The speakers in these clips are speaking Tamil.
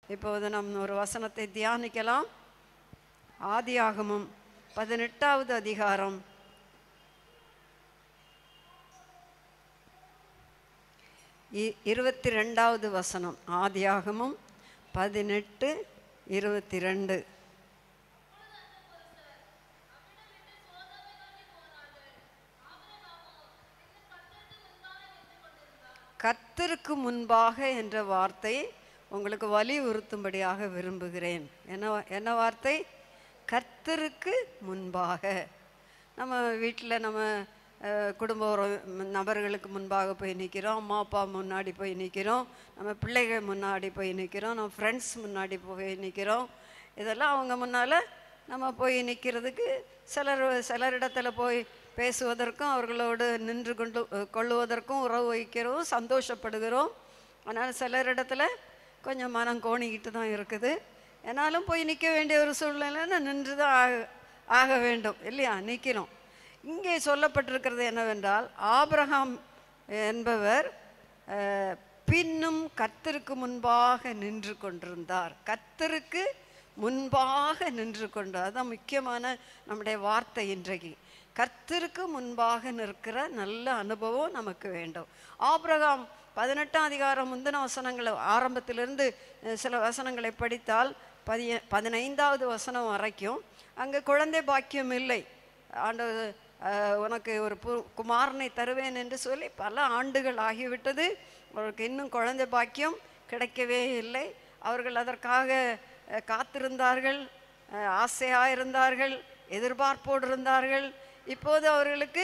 இப்போது நம் ஒரு வசனத்தை தியானிக்கலாம் ஆதியாகமம் பதினெட்டாவது அதிகாரம் இ- இருபத்தி ரெண்டாவது வசனம் ஆதியாகமம் பதினெட்டு இருபத்தி ரெண்டு கர்த்தருக்கு முன்பாக என்ற வார்த்தை உங்களுக்கு வலியுறுத்தும்படியாக விரும்புகிறேன் என்ன என்ன வார்த்தை கர்த்தருக்கு முன்பாக நம்ம வீட்டில் நம்ம அஹ், குடும்ப உறவு- நபர்களுக்கு முன்பாக போய் நிற்கிறோம் அம்மா அப்பா முன்னாடி போய் நிற்கிறோம் நம்ம பிள்ளைகள் முன்னாடி போய் நிற்கிறோம் நம்ம ஃப்ரெண்ட்ஸ் முன்னாடி போய் நிற்கிறோம் இதெல்லாம் அவங்க முன்னால் நம்ம போய் நிற்கிறதுக்கு சிலர் சிலரிடத்துல போய் பேசுவதற்கும் அவர்களோடு நின்று கொண்டு கொள்ளுவதற்கும் உறவு வைக்கிறோம் சந்தோஷப்படுகிறோம் ஆனால் சிலரிடத்துல கொஞ்சம் மனம் கோணிக்கிட்டு தான் இருக்குது என்னாலும் போய் நிற்க வேண்டிய ஒரு சூழ்நிலைன்னு நின்று தான் ஆக ஆக வேண்டும் இல்லையா நிற்கிறோம் இங்கே சொல்லப்பட்டிருக்கிறது என்னவென்றால் ஆபிரகாம் என்பவர் அஹ், பின்னும் கர்த்தருக்கு முன்பாக நின்று கொண்டிருந்தார் கர்த்தருக்கு முன்பாக நின்று கொண்டு அதான் முக்கியமான நம்முடைய வார்த்தை இன்றைக்கு கர்த்தருக்கு முன்பாக நிற்கிற நல்ல அனுபவம் நமக்கு வேண்டும் ஆபிரகாம் பதினெட்டாம் அதிகாரம் முந்தின வசனங்களை ஆரம்பத்திலிருந்து அஹ், சில வசனங்களை படித்தால் பதிய பதினைந்தாவது வசனம் வரைக்கும் அங்கே குழந்தை பாக்கியம் இல்லை ஆண்டவர் அஹ், உனக்கு ஒரு பு குமாரனை தருவேன் என்று சொல்லி பல ஆண்டுகள் ஆகிவிட்டது அவருக்கு இன்னும் குழந்தை பாக்கியம் கிடைக்கவே இல்லை அவர்கள் அதற்காக அஹ், காத்திருந்தார்கள் அஹ், ஆசையாக இருந்தார்கள் எதிர்பார்ப்போடு இருந்தார்கள் இப்போது அவர்களுக்கு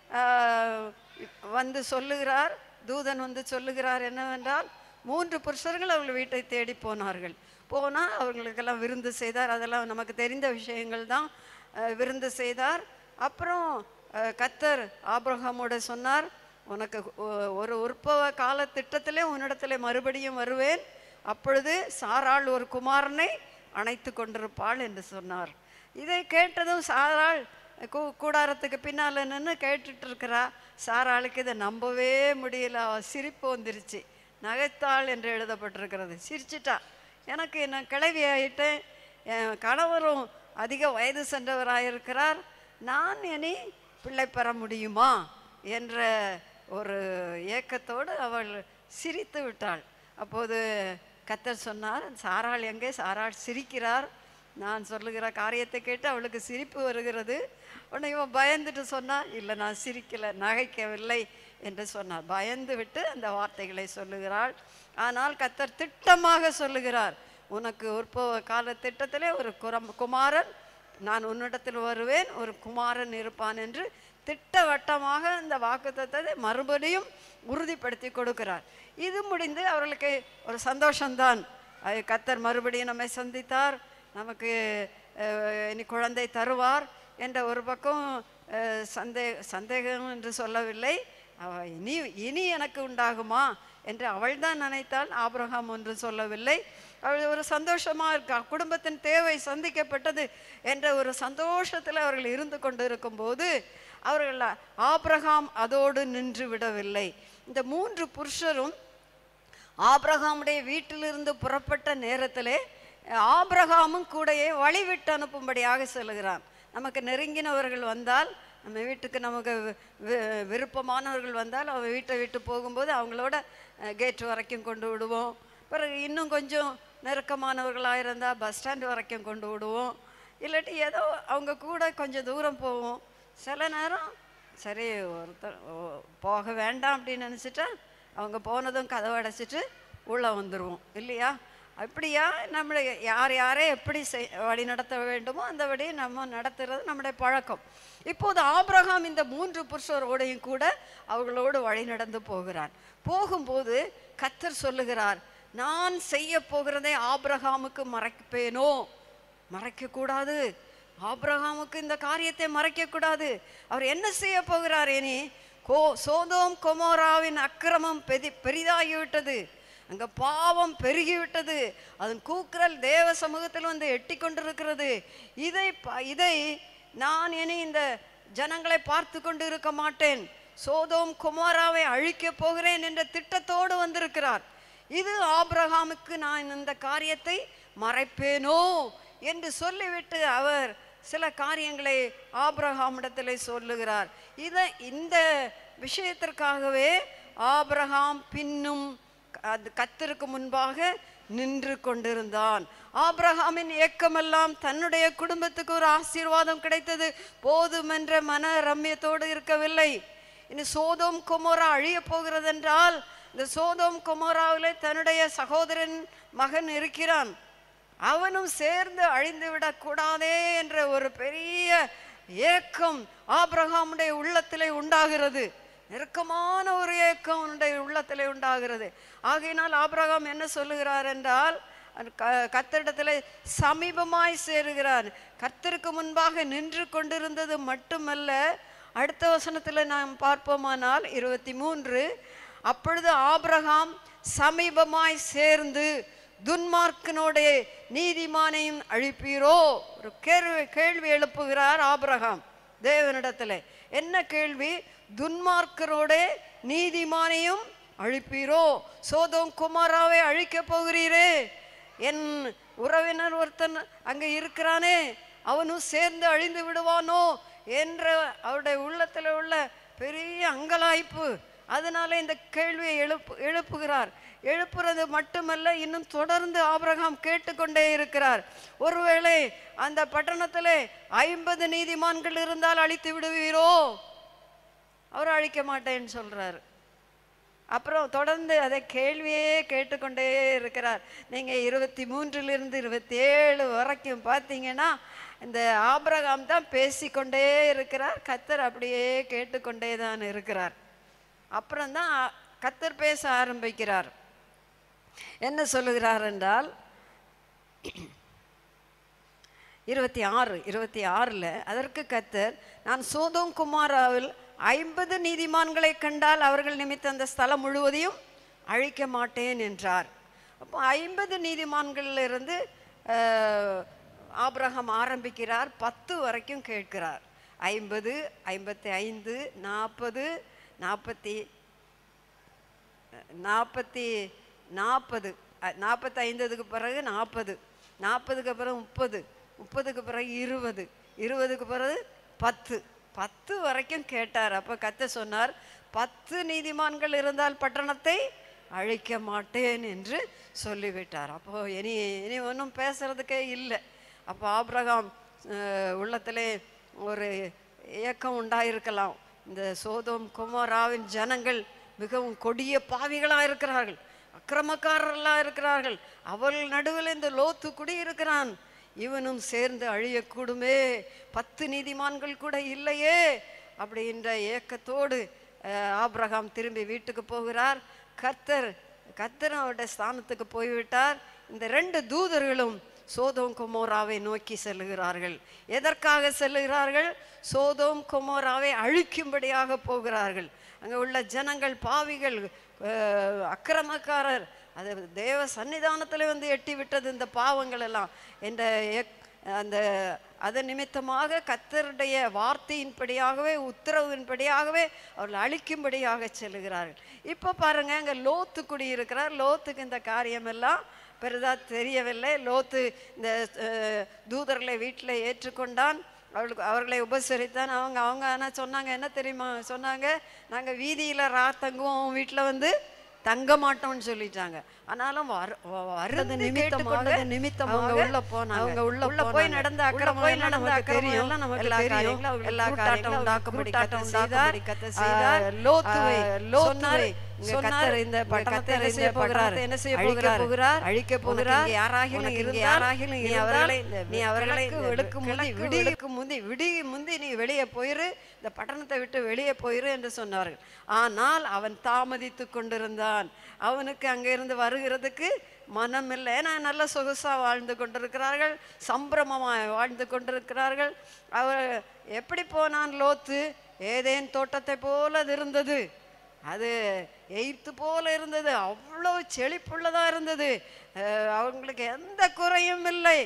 அஹ், வந்து சொல்லுகிறார் தூதன் வந்து சொல்லுகிறார் என்னவென்றால் மூன்று புருஷர்கள் அவர்கள் வீட்டை தேடி போனார்கள் போனால் அவர்களுக்கெல்லாம் விருந்து செய்தார் அதெல்லாம் நமக்கு தெரிந்த விஷயங்கள் தான் அஹ், விருந்து செய்தார் அப்புறம் அஹ், கத்தர் ஆபிரகாமோட சொன்னார் உனக்கு ஒ- ஒரு உற்பவ கால திட்டத்திலே உன்னிடத்திலே மறுபடியும் வருவேன் அப்பொழுது சாராள் ஒரு குமாரனை அணைத்து கொண்டிருப்பாள் என்று சொன்னார் இதை கேட்டதும் சாராள் கூ கூடாரத்துக்கு பின்னால் நின்று கேட்டுட்டு இருக்கிறா சாராளுக்கு இதை நம்பவே முடியல அவ சிரிப்பு வந்துருச்சு நகைத்தாள் என்று எழுதப்பட்டிருக்கிறது சிரிச்சிட்டா எனக்கு என்ன கிளவி ஆயிட்டேன் என் கணவரும் அதிக வயது சென்றவராயிருக்கிறார் நான் இனி பிள்ளை பெற முடியுமா என்ற ஒரு ஏக்கத்தோடு அவள் சிரித்து விட்டாள் அப்போது கத்தர் சொன்னார் சாராள் எங்கே சாராள் சிரிக்கிறார் நான் சொல்லுகிற காரியத்தை கேட்டு அவளுக்கு சிரிப்பு வருகிறது உடனே இவன் பயந்துட்டு சொன்னா இல்லை நான் சிரிக்கலை நகைக்கவில்லை என்று சொன்னார் பயந்து விட்டு அந்த வார்த்தைகளை சொல்லுகிறாள் ஆனால் கத்தர் திட்டமாக சொல்லுகிறார் உனக்கு உற்பவ கால திட்டத்திலே ஒரு குரம் குமாரன் நான் உன்னிடத்தில் வருவேன் ஒரு குமாரன் இருப்பான் என்று திட்டவட்டமாக அந்த வாக்குத்தத்தத்தை மறுபடியும் உறுதிப்படுத்தி கொடுக்கிறார் இது முடிந்து அவர்களுக்கு ஒரு சந்தோஷம்தான் அது கத்தர் மறுபடியும் நம்மை சந்தித்தார் நமக்கு அஹ், இனி குழந்தை தருவார் என்ற ஒரு பக்கம் அஹ், சந்தே சந்தேகம் என்று சொல்லவில்லை அவ இனி இனி எனக்கு உண்டாகுமா என்று அவள்தான் நினைத்தாள் ஆபிரகாம் ஒன்று சொல்லவில்லை அவள் ஒரு சந்தோஷமா இருக்கா குடும்பத்தின் தேவை சந்திக்கப்பட்டது என்ற ஒரு சந்தோஷத்தில் அவர்கள் இருந்து கொண்டு இருக்கும்போது அவர்கள் ஆபிரகாம் அதோடு நின்று விடவில்லை இந்த மூன்று புருஷரும் ஆபிரகாமுடைய வீட்டிலிருந்து புறப்பட்ட நேரத்திலே ஆபிரகாமும் கூடையே வழிவிட்டு அனுப்பும்படியாக செல்கிறான் நமக்கு நெருங்கினவர்கள் வந்தால் நம்ம வீட்டுக்கு நமக்கு வி- வி- விருப்பமானவர்கள் வந்தால் அவன் வீட்டை விட்டு போகும்போது அவங்களோட கேட் வரைக்கும் கொண்டு விடுவோம் பிறகு இன்னும் கொஞ்சம் நெருக்கமானவர்களாக இருந்தால் பஸ் ஸ்டாண்ட் வரைக்கும் கொண்டு விடுவோம் இல்லாட்டி ஏதோ அவங்க கூட கொஞ்சம் தூரம் போவோம் சில நேரம் சரி ஒருத்தர் ஓ- போக வேண்டாம் அப்படின்னு நினச்சிட்டா அவங்க போனதும் கதவை அடைச்சிட்டு உள்ளே வந்துடுவோம் இல்லையா அப்படியா நம்மளை யார் யாரை எப்படி செய் வழி நடத்த வேண்டுமோ அந்த வழி நம்ம நடத்துறது நம்முடைய பழக்கம் இப்போது ஆபிரகாம் இந்த மூன்று புருஷரோடையும் கூட அவர்களோடு வழி நடந்து போகிறார் போகும்போது கத்தர் சொல்லுகிறார் நான் செய்ய போகிறதை ஆபிரகாமுக்கு மறைப்பேனோ மறைக்கக்கூடாது ஆபிரகாமுக்கு இந்த காரியத்தை மறைக்கக்கூடாது அவர் என்ன செய்ய போகிறார் இனி கோ சோதோம் கொமோராவின் அக்கிரமம் பெதி பெரிதாகிவிட்டது அங்க பாவம் பெருகிவிட்டது அதன் கூக்குரல் தேவ சமூகத்தில் வந்து எட்டி கொண்டிருக்கிறது இதை ப- இதை நான் இனி இந்த ஜனங்களை பார்த்து கொண்டு இருக்க மாட்டேன் சோதோம் குமாராவை அழிக்கப் போகிறேன் என்ற திட்டத்தோடு வந்திருக்கிறார் இது ஆபிரகாமுக்கு நான் இந்த காரியத்தை மறைப்பேனோ என்று சொல்லிவிட்டு அவர் சில காரியங்களை ஆபிரகாமிடத்திலே சொல்லுகிறார் இதை இந்த விஷயத்திற்காகவே ஆபிரகாம் பின்னும் அது கத்தருக்கு முன்பாக நின்று கொண்டிருந்தான் ஆபிரகாமின் ஏக்கமெல்லாம் தன்னுடைய குடும்பத்துக்கு ஒரு ஆசீர்வாதம் கிடைத்தது போதும் என்ற மன ரம்யத்தோடு இருக்கவில்லை இனி சோதோம் கொமோரா அழிய போகிறது என்றால் இந்த சோதோம் கொமோராவிலே தன்னுடைய சகோதரன் மகன் இருக்கிறான் அவனும் சேர்ந்து அழிந்து விடக்கூடாதே என்ற ஒரு பெரிய ஏக்கம் ஆபிரகாமுடைய உள்ளத்திலே உண்டாகிறது நெருக்கமான ஒரு ஏக்கம் அவனுடைய உள்ளத்திலே உண்டாகிறது ஆகையினால் ஆபிரகாம் என்ன சொல்லுகிறார் என்றால் க- கர்த்தரிடத்திலே சமீபமாய் சேருகிறார் கர்த்தருக்கு முன்பாக நின்று கொண்டிருந்தது மட்டுமல்ல அடுத்த வசனத்தில் நாம் பார்ப்போமானால் இருபத்தி மூன்று அப்பொழுது ஆபிரகாம் சமீபமாய் சேர்ந்து துன்மார்க்கனோடே நீதிமானையும் அழிப்பீரோ ஒரு கேள்வி கேள்வி எழுப்புகிறார் ஆபிரகாம் தேவனிடத்தில் என்ன கேள்வி துன்மார்க்கரோடே நீதிமானையும் அழிப்பீரோ சோதோம் குமாராவை அழிக்கப் போகிறீரே என் உறவினர் ஒருத்தன் அங்கே இருக்கிறானே அவனும் சேர்ந்து அழிந்து விடுவானோ என்ற அவருடைய உள்ளத்தில் உள்ள பெரிய அங்கலாய்ப்பு அதனால இந்த கேள்வியை எழுப்பு எழுப்புகிறார் எழுப்புறது மட்டுமல்ல இன்னும் தொடர்ந்து ஆபிரகாம் கேட்டுக்கொண்டே இருக்கிறார் ஒருவேளை அந்த பட்டணத்திலே ஐம்பது நீதிமான்கள் இருந்தால் அழித்து விடுவீரோ அவர் அழிக்க மாட்டேன்னு சொல்றாரு அப்புறம் தொடர்ந்து அதை கேள்வியே கேட்டுக்கொண்டே இருக்கிறார் நீங்கள் இருபத்தி மூன்றிலிருந்து இருபத்தி ஏழு வரைக்கும் பார்த்தீங்கன்னா இந்த ஆபிரகாம் தான் பேசிக்கொண்டே இருக்கிறார் கத்தர் அப்படியே கேட்டுக்கொண்டே தான் இருக்கிறார் அப்புறம் தான் கத்தர் பேச ஆரம்பிக்கிறார் என்ன சொல்லுகிறார் என்றால் இருபத்தி ஆறு இருபத்தி ஆறில் அதற்கு கத்தர் நான் சோதோம் குமாராவில் ஐம்பது நீதிமான்களை கண்டால் அவர்கள் நிமித்த அந்த ஸ்தலம் முழுவதையும் அழிக்க மாட்டேன் என்றார் அப்போ ஐம்பது நீதிமான்கள்ல இருந்து அஹ், ஆபிரகாம் ஆரம்பிக்கிறார் பத்து வரைக்கும் கேட்கிறார் ஐம்பது ஐம்பத்தி ஐந்து நாற்பது நாற்பத்தி நாற்பத்தி நாற்பது நாற்பத்தி ஐந்ததுக்கு பிறகு நாற்பது நாற்பதுக்கு பிறகு முப்பது முப்பதுக்கு பிறகு இருபது இருபதுக்கு பிறகு பத்து பத்து வரைக்கும் கேட்டார் அப்போ கத்த சொன்னார் பத்து நீதிமான்கள் இருந்தால் பட்டணத்தை அழிக்க மாட்டேன் என்று சொல்லிவிட்டார் அப்போ இனி இனி ஒன்றும் பேசுறதுக்கே இல்லை அப்போ ஆபிரகாம் அஹ், உள்ளத்திலே ஒரு ஏக்கம் உண்டாயிருக்கலாம் இந்த சோதோம் குமாராவின் ஜனங்கள் மிகவும் கொடிய பாவிகளாக இருக்கிறார்கள் அக்கிரமக்காரர்களாக இருக்கிறார்கள் அவர்கள் நடுவில் இந்த லோத்து குடியிருக்கிறான் இவனும் சேர்ந்து அழியக்கூடுமே பத்து நீதிமான்கள் கூட இல்லையே அப்படின்ற ஏக்கத்தோடு அஹ், ஆபிரகாம் திரும்பி வீட்டுக்கு போகிறார் கர்த்தர் கர்த்தர் அவருடைய ஸ்தானத்துக்கு போய்விட்டார் இந்த ரெண்டு தூதர்களும் சோதோம் கொமோராவை நோக்கி செல்லுகிறார்கள் எதற்காக செல்லுகிறார்கள் சோதோம் கொமோராவை அழிக்கும்படியாக போகிறார்கள் அங்கே உள்ள ஜனங்கள் பாவிகள் அஹ், அக்கிரமக்காரர் அது தேவ சன்னிதானத்தில் வந்து எட்டி விட்டது இந்த பாவங்கள் எல்லாம் என்ற எக்- அந்த அதன் நிமித்தமாக கத்தருடைய வார்த்தையின்படியாகவே உத்தரவின்படியாகவே அவர்கள் அழிக்கும்படியாக செல்லுகிறார்கள் இப்போ பாருங்க அங்கே லோத்து குடியிருக்கிறார் லோத்துக்கு இந்த காரியமெல்லாம் பெரிதா தெரியவில்லை லோத்து இந்த அஹ், தூதர்களை வீட்டில் ஏற்றுக்கொண்டான் அவளுக்கு அவர்களை உபசரித்தான் அவங்க அவங்க ஆனால் சொன்னாங்க என்ன தெரியுமா சொன்னாங்க நாங்கள் வீதியில் ரா தங்குவோம் வீட்டில் வந்து தங்க மாட்டோம்னு சொல்லிட்டாங்க ஆனாலும் வரு வர்றது நிமித்தமாக நிமித்தமாக அவங்க உள்ள போனாங்க அவங்க உள்ள உள்ள போய் நடந்த அக்கிரமம் போய் நடந்த தெரியும் எல்லாம் நமக்கு தெரியும் எல்லா காரியங்களும் உண்டாக்கும்படி கத்த செய்தார் கத்த செய்தார் லோத்துவை லோத்துவை சொன்னார் இந்த பட்டணத்தை என்ன செய்ய போகிறார் என்ன செய்ய போகிறார் போகிறார் அழிக்க போகிறார் யாராகிலும் இருந்து யாராகிலும் நீ அவர்களை நீ அவர்களை வெளுக்கு முந்தி விடிக்கு முந்தி விடி முந்தி நீ வெளியே போயிரு இந்த பட்டணத்தை விட்டு வெளியே போயிரு என்று சொன்னார்கள் ஆனால் அவன் தாமதித்து கொண்டிருந்தான் அவனுக்கு அங்கே இருந்து வருகிறதுக்கு மனம் இல்லை ஏன்னா நல்ல சொகுசா வாழ்ந்து கொண்டிருக்கிறார்கள் சம்பிரமமாய் வாழ்ந்து கொண்டிருக்கிறார்கள் அவர் எப்படி போனான் லோத்து ஏதேன் தோட்டத்தை போல அது இருந்தது அது எய்த்து போல இருந்தது அவ்வளோ செழிப்புள்ளதாக இருந்தது அஹ் அவங்களுக்கு எந்த குறையும் இல்லை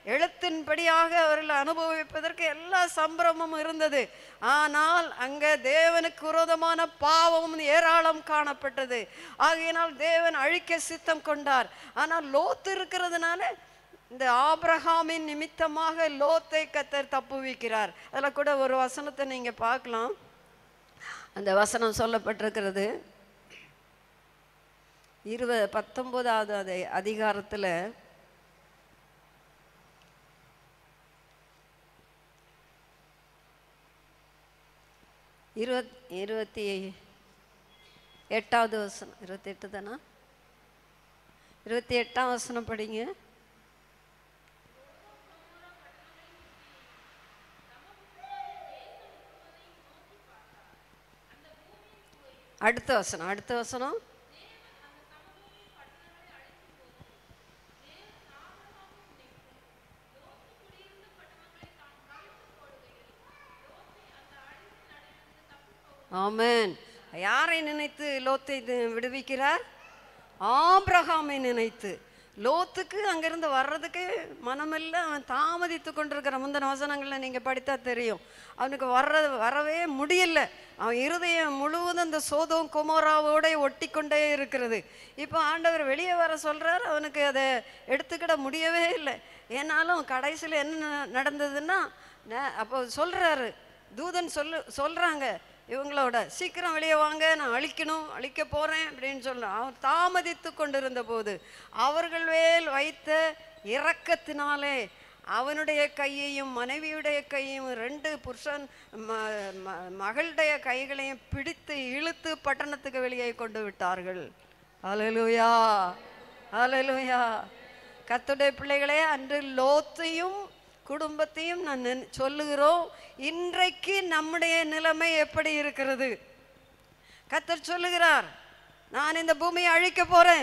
எழுத்தின்படியாக அவர்கள் அனுபவிப்பதற்கு எல்லா சம்பிரமும் இருந்தது ஆனால் அங்கே தேவனுக்கு விரோதமான பாவமும் ஏராளம் காணப்பட்டது ஆகையினால் தேவன் அழிக்க சித்தம் கொண்டார் ஆனால் லோத்து இருக்கிறதுனால இந்த ஆபிரகாமின் நிமித்தமாக லோத்தை கத்தர் தப்புவிக்கிறார் அதில் கூட ஒரு வசனத்தை நீங்கள் பார்க்கலாம் அந்த வசனம் சொல்லப்பட்டிருக்கிறது இருபது பத்தொன்பதாவது அதை அதிகாரத்தில் இருபத் இருபத்தி எட்டாவது வசனம் இருபத்தி எட்டு தானா இருபத்தி எட்டாம் வசனம் படிங்க அடுத்த வசனம் அடுத்த வசனம் ஆமென் யாரை நினைத்து லோத்தை இது விடுவிக்கிறார் ஆபிரகாமை நினைத்து லோத்துக்கு அங்கிருந்து வர்றதுக்கு மனமில்ல அவன் தாமதித்து கொண்டிருக்கிற முந்தின வசனங்களில் நீங்கள் படித்தா தெரியும் அவனுக்கு வர்றது வரவே முடியல அவன் இருதயம் முழுவதும் அந்த சோதம் குமோராவோட ஒட்டி கொண்டே இருக்கிறது இப்போ ஆண்டவர் வெளியே வர சொல்கிறார் அவனுக்கு அதை எடுத்துக்கிட முடியவே இல்லை ஏன்னாலும் கடைசியில் என்ன ந- நடந்ததுன்னா ந- அப்போ சொல்கிறாரு தூதன் சொல்லு சொல்கிறாங்க இவங்களோட சீக்கிரம் வெளியே வாங்க நான் அழிக்கணும் அழிக்க போகிறேன் அப்படின்னு சொல்கிறான் அவன் தாமதித்து கொண்டிருந்த போது அவர்கள் மேல் வைத்த இரக்கத்தினாலே அவனுடைய கையையும் மனைவியுடைய கையையும் ரெண்டு புருஷன் ம ம- மகளுடைய கைகளையும் பிடித்து இழுத்து பட்டணத்துக்கு வெளியே கொண்டு விட்டார்கள் அலலுயா அலலுயா கர்த்தருடைய பிள்ளைகளே அன்று லோத்தையும் குடும்பத்தையும் நான் நினை- சொல்லுகிறோம் இன்றைக்கு நம்முடைய நிலைமை எப்படி இருக்கிறது கர்த்தர் சொல்லுகிறார் நான் இந்த பூமியை அழிக்க போறேன்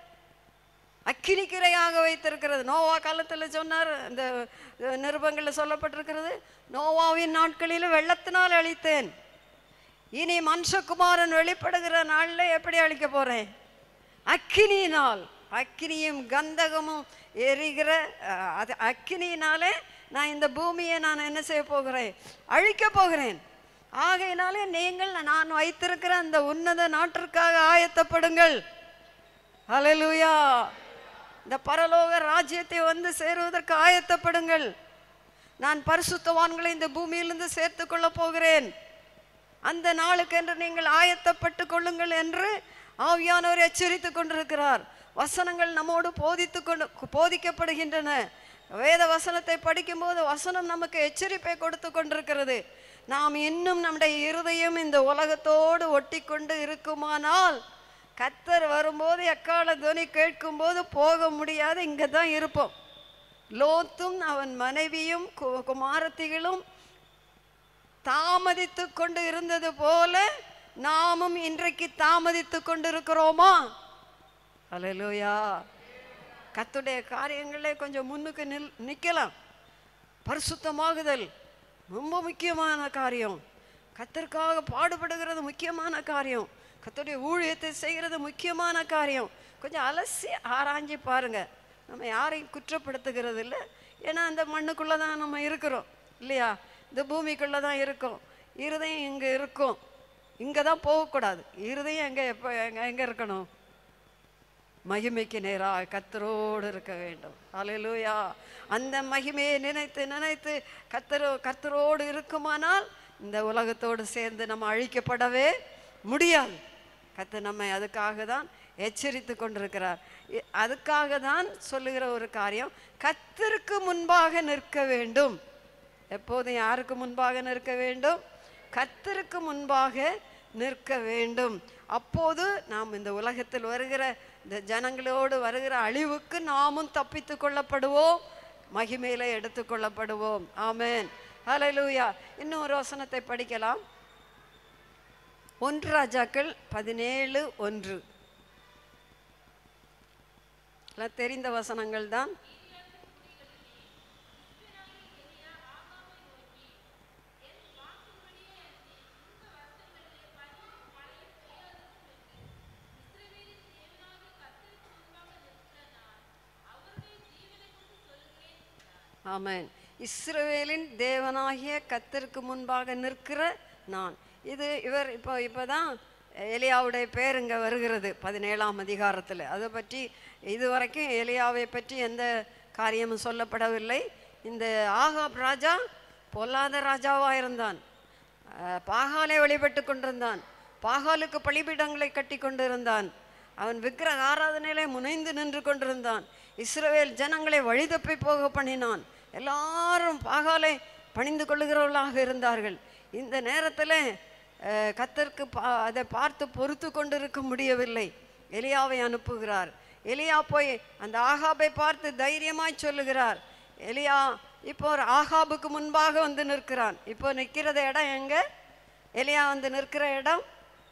அக்கினிக்கிரையாக வைத்திருக்கிறது நோவா காலத்தில் சொன்னார் இந்த நிருபங்களில் சொல்லப்பட்டிருக்கிறது நோவாவின் நாட்களில் வெள்ளத்தினால் அழித்தேன் இனி மனுஷகுமாரன் வெளிப்படுகிற நாளில் எப்படி அழிக்க போறேன் அக்கினியினால் அக்கினியும் கந்தகமும் எரிகிற அஹ், அது அக்கினியினாலே நான் இந்த பூமியை நான் என்ன செய்ய போகிறேன் அழிக்க போகிறேன் ஆகையினாலே நீங்கள் நான் வைத்திருக்கிற அந்த உன்னத நாட்டிற்காக ஆயத்தப்படுங்கள் ஹalleluya இந்த பரலோக ராஜ்யத்தை வந்து சேருவதற்கு ஆயத்தப்படுங்கள் நான் பரிசுத்தவான்களை இந்த பூமியிலிருந்து சேர்த்து கொள்ள போகிறேன் அந்த நாளுக்கென்று நீங்கள் ஆயத்தப்பட்டு கொள்ளுங்கள் என்று ஆவியானவர் எச்சரித்து கொண்டிருக்கிறார் வசனங்கள் நம்மோடு போதித்து கொண்டு போதிக்கப்படுகின்றன வேத வசனத்தை படிக்கும்போது வசனம் நமக்கு எச்சரிப்பை கொடுத்து கொண்டிருக்கிறது நாம் இன்னும் நம்முடைய இருதயம் இந்த உலகத்தோடு ஒட்டி கொண்டு இருக்குமானால் கத்தர் வரும்போது எக்கால துணி கேட்கும்போது போக முடியாது இங்கே தான் இருப்போம் லோத்தும் அவன் மனைவியும் கு- குமாரத்திகளும் தாமதித்து கொண்டு இருந்தது போல நாமும் இன்றைக்கு தாமதித்து கொண்டு இருக்கிறோமா ஹalleluya கத்துடைய காரியங்களே கொஞ்சம் முன்னுக்கு நில் நிற்கலாம் பரிசுத்தமாகுதல் ரொம்ப முக்கியமான காரியம் கத்தருக்காக பாடுபடுகிறது முக்கியமான காரியம் கத்தருடைய ஊழியத்தை செய்கிறது முக்கியமான காரியம் கொஞ்சம் அலசி ஆராய்ஞ்சு பாருங்க நம்ம யாரையும் குற்றப்படுத்துகிறது இல்லை ஏன்னா அந்த மண்ணுக்குள்ளே தான் நம்ம இருக்கிறோம் இல்லையா இந்த பூமிக்குள்ளே தான் இருக்கோம் இருதயம் இங்கே இருக்கும் இங்கே தான் போகக்கூடாது இருதயம் எங்கே எப்போ எங்கே எங்கே இருக்கணும் மகிமைக்கு நேராக கத்தரோடு இருக்க வேண்டும் அல்லேலூயா அந்த மகிமையை நினைத்து நினைத்து கத்தரோ கத்தரோடு இருக்குமானால் இந்த உலகத்தோடு சேர்ந்து நம்ம அழிக்கப்படவே முடியாது கத்தர் நம்மை அதுக்காக தான் எச்சரித்து கொண்டிருக்கிறார் இ- அதுக்காக தான் சொல்லுகிற ஒரு காரியம் கத்தருக்கு முன்பாக நிற்க வேண்டும் எப்போதும் யாருக்கு முன்பாக நிற்க வேண்டும் கத்தருக்கு முன்பாக நிற்க வேண்டும் அப்போது நாம் இந்த உலகத்தில் வருகிற இந்த ஜனங்களோடு வருகிற அழிவுக்கு நாமும் தப்பித்து கொள்ளப்படுவோம் மகிமையில எடுத்துக்கொள்ளப்படுவோம் ஆமென் ஹalleluya இன்னும் ஒரு வசனத்தை படிக்கலாம் ஒன்று ராஜாக்கள் பதினேழு ஒன்று எல்லாம் தெரிந்த வசனங்கள் தான் ஆமென் இஸ்ரவேலின் தேவனாகிய கர்த்தருக்கு முன்பாக நிற்கிற நான் இது இவர் இப்போ இப்போதான் எலியாவுடைய பேர் இங்கே வருகிறது பதினேழாம் அதிகாரத்தில் அதை பற்றி இதுவரைக்கும் எலியாவை பற்றி எந்த காரியமும் சொல்லப்படவில்லை இந்த ஆகாப் ராஜா பொல்லாத ராஜாவாக இருந்தான் அஹ், பாகாலை வழிபட்டு கொண்டிருந்தான் பாகாலுக்கு பலிபீடங்களை கட்டி கொண்டிருந்தான் அவன் விக்கிரக ஆராதனையிலே முனைந்து நின்று கொண்டிருந்தான் இஸ்ரவேல் ஜனங்களை வழிதப்பி போக பண்ணினான் எல்லாரும் பாகாலை பணிந்து கொள்ளுகிறவர்களாக இருந்தார்கள் இந்த நேரத்தில் கத்தருக்கு பா அதை பார்த்து பொறுத்து கொண்டிருக்க முடியவில்லை எலியாவை அனுப்புகிறார் எலியா போய் அந்த ஆகாபை பார்த்து தைரியமாய் சொல்லுகிறார் எலியா இப்போ ஒரு ஆகாபுக்கு முன்பாக வந்து நிற்கிறான் இப்போ நிற்கிறது இடம் எங்க எலியா வந்து நிற்கிற இடம்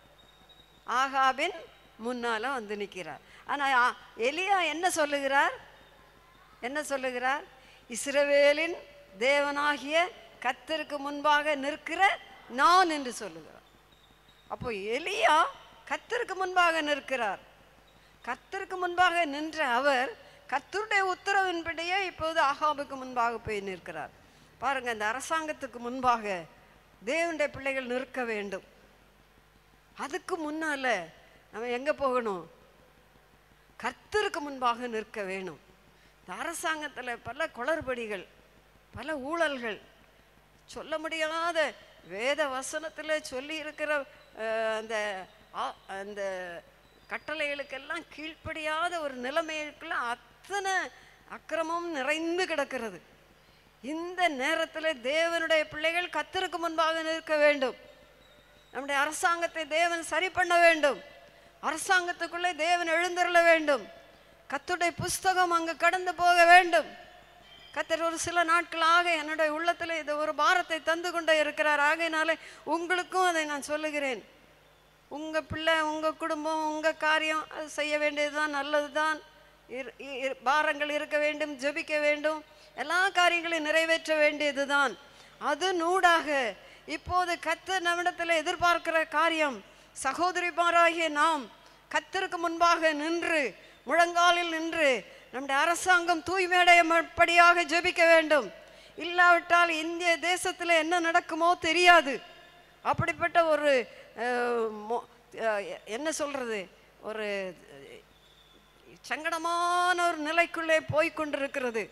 ஆகாபின் முன்னால வந்து நிற்கிறார் ஆனால் எலியா என்ன சொல்லுகிறார் என்ன சொல்லுகிறார் இஸ்ரவேலின் தேவனாகிய கத்தருக்கு முன்பாக நிற்கிற நான் என்று சொல்லுகிறார் அப்போ எலியா கத்தருக்கு முன்பாக நிற்கிறார் கர்த்தருக்கு முன்பாக நின்ற அவர் கர்த்தருடைய உத்தரவின்படியே இப்போது ஆகாபுக்கு முன்பாக போய் நிற்கிறார் பாருங்க இந்த அரசாங்கத்துக்கு முன்பாக தேவனுடைய பிள்ளைகள் நிற்க வேண்டும் அதுக்கு முன்னால நம்ம எங்க போகணும் கர்த்தருக்கு முன்பாக நிற்க வேணும் இந்த அரசாங்கத்தில் பல குளறுபடிகள் பல ஊழல்கள் சொல்ல முடியாத வேத வசனத்தில் சொல்லி இருக்கிற அந்த ஆ- அந்த கட்டளைகளுக்கெல்லாம் கீழ்ப்படியாத ஒரு நிலைமைக்குள்ள அத்தனை அக்கிரமம் நிறைந்து கிடக்கிறது இந்த நேரத்தில் தேவனுடைய பிள்ளைகள் கத்தருக்கு முன்பாக நிற்க வேண்டும் நம்முடைய அரசாங்கத்தை தேவன் சரி பண்ண வேண்டும் அரசாங்கத்துக்குள்ளே தேவன் எழுந்தருள வேண்டும் கத்துடைய புஸ்தகம் அங்கு கடந்து போக வேண்டும் கத்தர் ஒரு சில நாட்களாக என்னுடைய உள்ளத்தில் இது ஒரு பாரத்தை தந்து கொண்டே இருக்கிறார் ஆகையினாலே உங்களுக்கும் அதை நான் சொல்லுகிறேன் உங்கள் பிள்ளை உங்கள் குடும்பம் உங்கள் காரியம் அது செய்ய வேண்டியது தான் நல்லது தான் பாரங்கள் இருக்க வேண்டும் ஜெபிக்க வேண்டும் எல்லா காரியங்களையும் நிறைவேற்ற வேண்டியது தான் அது நூடாக இப்போது கத்தர் நம்மிடத்தில் எதிர்பார்க்கிற காரியம் சகோதரிமாராகிய நாம் கத்தருக்கு முன்பாக நின்று முழங்காலில் நின்று நம்முடைய அரசாங்கம் தூய்மையடையபடியாக ஜெபிக்க வேண்டும் இல்லாவிட்டால் இந்திய தேசத்தில் என்ன நடக்குமோ தெரியாது அப்படிப்பட்ட ஒரு அஹ், மோ- அஹ், என்ன சொல்றது ஒரு அஹ், சங்கடமான ஒரு நிலைக்குள்ளே போய் கொண்டிருக்கிறது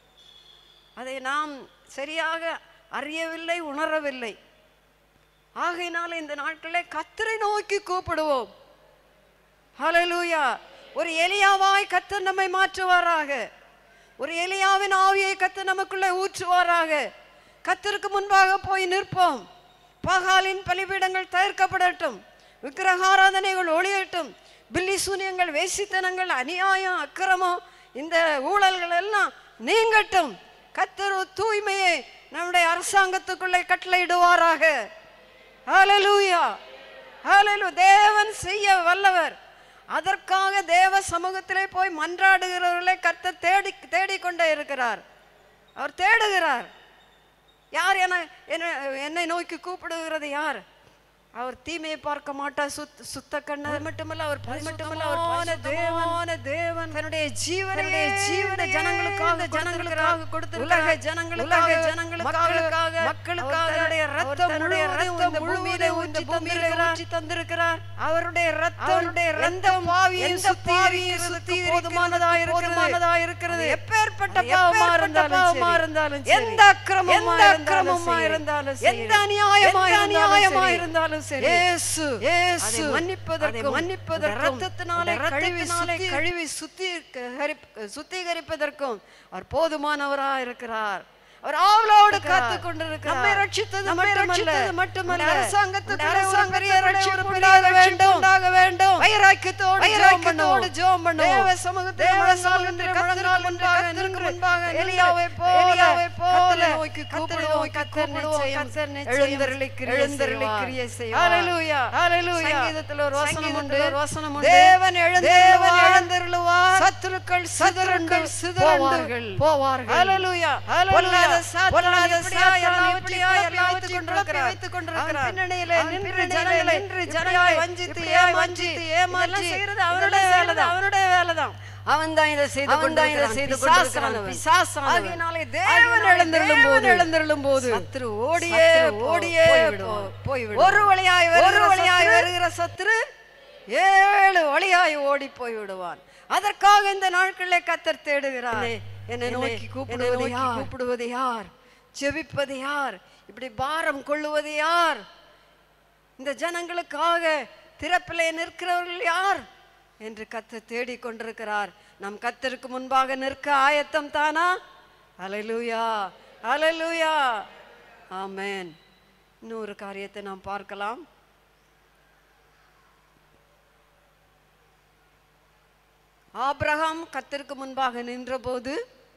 அதை நாம் சரியாக அறியவில்லை உணரவில்லை ஆகையினால இந்த நாட்களே கத்தரை நோக்கி கூப்பிடுவோம் ஹalleluya ஒரு எலியாவாய் கத்தர் நம்மை மாற்றுவாராக ஒரு எலியாவின் ஆவியை கத்தர் நமக்குள்ளே ஊற்றுவாராக கத்தருக்கு முன்பாக போய் நிற்போம் பகாலின் பலிபீடங்கள் தவிர்க்கப்படட்டும் விக்கிரகாராதனைகள் ஒளியட்டும் பில்லி சூனியங்கள் வேசித்தனங்கள் அநியாயம் அக்கிரமம் இந்த ஊழல்கள் எல்லாம் நீங்கட்டும் கத்தர் ஒரு தூய்மையை நம்முடைய அரசாங்கத்துக்குள்ளே கட்டளையிடுவாராக ஹalleluya ஹalleluya தேவன் செய்ய வல்லவர் அதற்காக தேவ சமூகத்திலே போய் மன்றாடுகிறவர்களை கர்த்தர் தேடி தேடிக்கொண்டே இருக்கிறார் அவர் தேடுகிறார் யார் என என்னை என்னை நோக்கி கூப்பிடுகிறது யார் அவர் தீமையை பார்க்க மாட்டார் சுத் சுத்த கண்ணு அது மட்டுமல்ல அவர் அது மட்டுமல்ல அவர் தேவனான தேவன் தன்னுடைய ஜீவனுடைய ஜீவன ஜனங்களுக்காக ஜனங்களுக்காக கொடுத்து உலக ஜனங்களுக்காக ஜனங்களுக்காக மக்களுக்காக தன்னுடைய ரத்தம் தன்னுடைய ரத்தம் முழுவதை ஊற்றி தந்திருக்கிறார் தந்திருக்கிறார் அவருடைய ரத்தம் அவருடைய ரத்தம் பாவியை சுத்திகரிக்க சுத்தி போதுமானதா போதுமானதா இருக்கிறது எப்பேற்பட்ட பாவமா இருந்தாலும் பாவமா இருந்தாலும் எந்த அக்கிரமமா அக்கிரமமா இருந்தாலும் எந்த அநியாயமா அநியாயமா இருந்தாலும் சரி இயேசு இயேசு மன்னிப்பதற்கு மன்னிப்பதற்கு ரத்தத்தினாலே கழுவினாலே கழுவி சுத்தி சுத்திகரிப்பதற்கும் அவர் போதுமானவரா இருக்கிறார் அவர் ஆவலோடு காத்து கொண்டிருக்கிறார் நம்மை ரட்சித்தது நம்மை ரட்சித்தது மட்டுமல்ல அரசாங்கத்துக்கு அரசாங்கரிய ரட்சிப்பு உண்டாக வேண்டும் உண்டாக வேண்டும் வைராக்கியத்தோடு வைராக்கியத்தோடு ஜெபம் பண்ணுவோம் தேவ சமூகத்தில் முழங்கால் நின்று முழங்கால் முன்பாக நின்று முன்பாக எலியாவை போல எலியாவை போல நோக்கி கூப்பிடுவோம் கத்தர் நிச்சயம் எழுந்தருளி எழுந்தருளி கிரியை செய்வார் ஹalleluya ஹalleluya சங்கீதத்தில் ஒரு வசனம் உண்டு ஒரு வசனம் உண்டு தேவன் எழுந்து தேவன் எழுந்தருளுவார் சத்துருக்கள் சிதறுண்டு சிதறுவார்கள் போவார்கள் ஹalleluya ஹalleluya பொல்லாத சாத்தான் எல்லாவற்றையும் எல்லாவற்றையும் குழப்பி வைத்துக் கொண்டிருக்கிறான். பின்னணியிலே அவன் நின்று பின்னணியிலே ஜனங்களை நின்று இப்படியாய் ஜனங்களை வஞ்சித்து இப்படியாய் ஏமாற்றி வஞ்சித்து ஏமாற்றி இதெல்லாம் செய்யறது இதெல்லாம் அவனுடைய செய்யறது வேலைதான். அவனுடைய வேலைதான் அவன் தான் இதை செய்து அவன் தான் இதை கொண்டிருக்கிறான். செய்து பிசாசானவன். கொண்டிருக்கிறான். பிசாசானவன். ஆகையினாலே தேவன் தேவன் எழுந்தருளும் போது தேவன் எழுந்தருளும் போது சத்துரு ஓடியே சத்துரு ஓடியே போய்விடுவான். போ- போய்விடுவான். ஒரு வழியாய் ஒரு வருகிற வழியாய் சத்துரு வருகிற சத்துரு ஏழு வழியாய் ஓடி போய் விடுவான் அதற்காக இந்த நாட்களிலே கத்தர் தேடுகிறார் என்னை நோக்கி கூப்பிடுவது யார் கூப்பிடுவது யார் ஜெபிப்பது யார் இப்படி பாரம் கொள்ளுவது யார் இந்த ஜனங்களுக்காக திறப்பிலே நிற்கிறவர்கள் யார் என்று கத்த தேடிக் கொண்டிருக்கிறார் நம் கத்தருக்கு முன்பாக நிற்க ஆயத்தம் தானா அலலூயா அலலூயா ஆமென் இன்னொரு காரியத்தை நாம் பார்க்கலாம் ஆபிரகாம் கத்தருக்கு முன்பாக நின்றபோது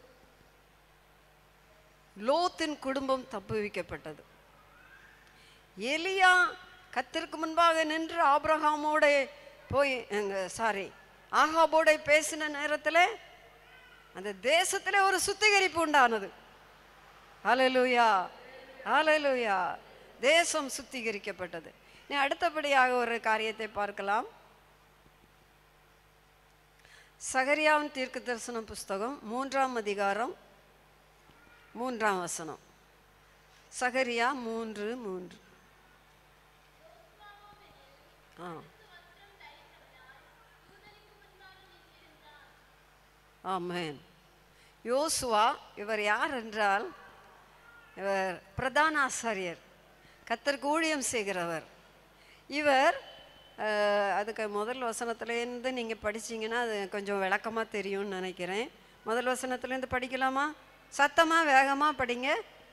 லோத்தின் குடும்பம் தப்புவிக்கப்பட்டது எலியா கத்திற்கு முன்பாக நின்று ஆபிரகாமோட போய் சாரி ஆகாபோட பேசின நேரத்தில் அந்த தேசத்தில் ஒரு சுத்திகரிப்பு உண்டானது ஹalleluya ஹalleluya தேசம் சுத்திகரிக்கப்பட்டது நீ அடுத்தபடியாக ஒரு காரியத்தை பார்க்கலாம் சகரியாவின் தீர்க்க தரிசனம் புஸ்தகம் மூன்றாம் அதிகாரம் மூன்றாம் வசனம் சகரியா மூன்று மூன்று ஆ ஆமென் யோசுவா இவர் யார் என்றால் இவர் பிரதான ஆசாரியர் கத்தருக்கு ஊழியம் செய்கிறவர் இவர் அஹ், அதுக்கு முதல் வசனத்துலேருந்து நீங்கள் படிச்சீங்கன்னா அது கொஞ்சம் விளக்கமாக தெரியும்னு நினைக்கிறேன் முதல் வசனத்துலேருந்து படிக்கலாமா சத்தமாக வேகமாக படிங்க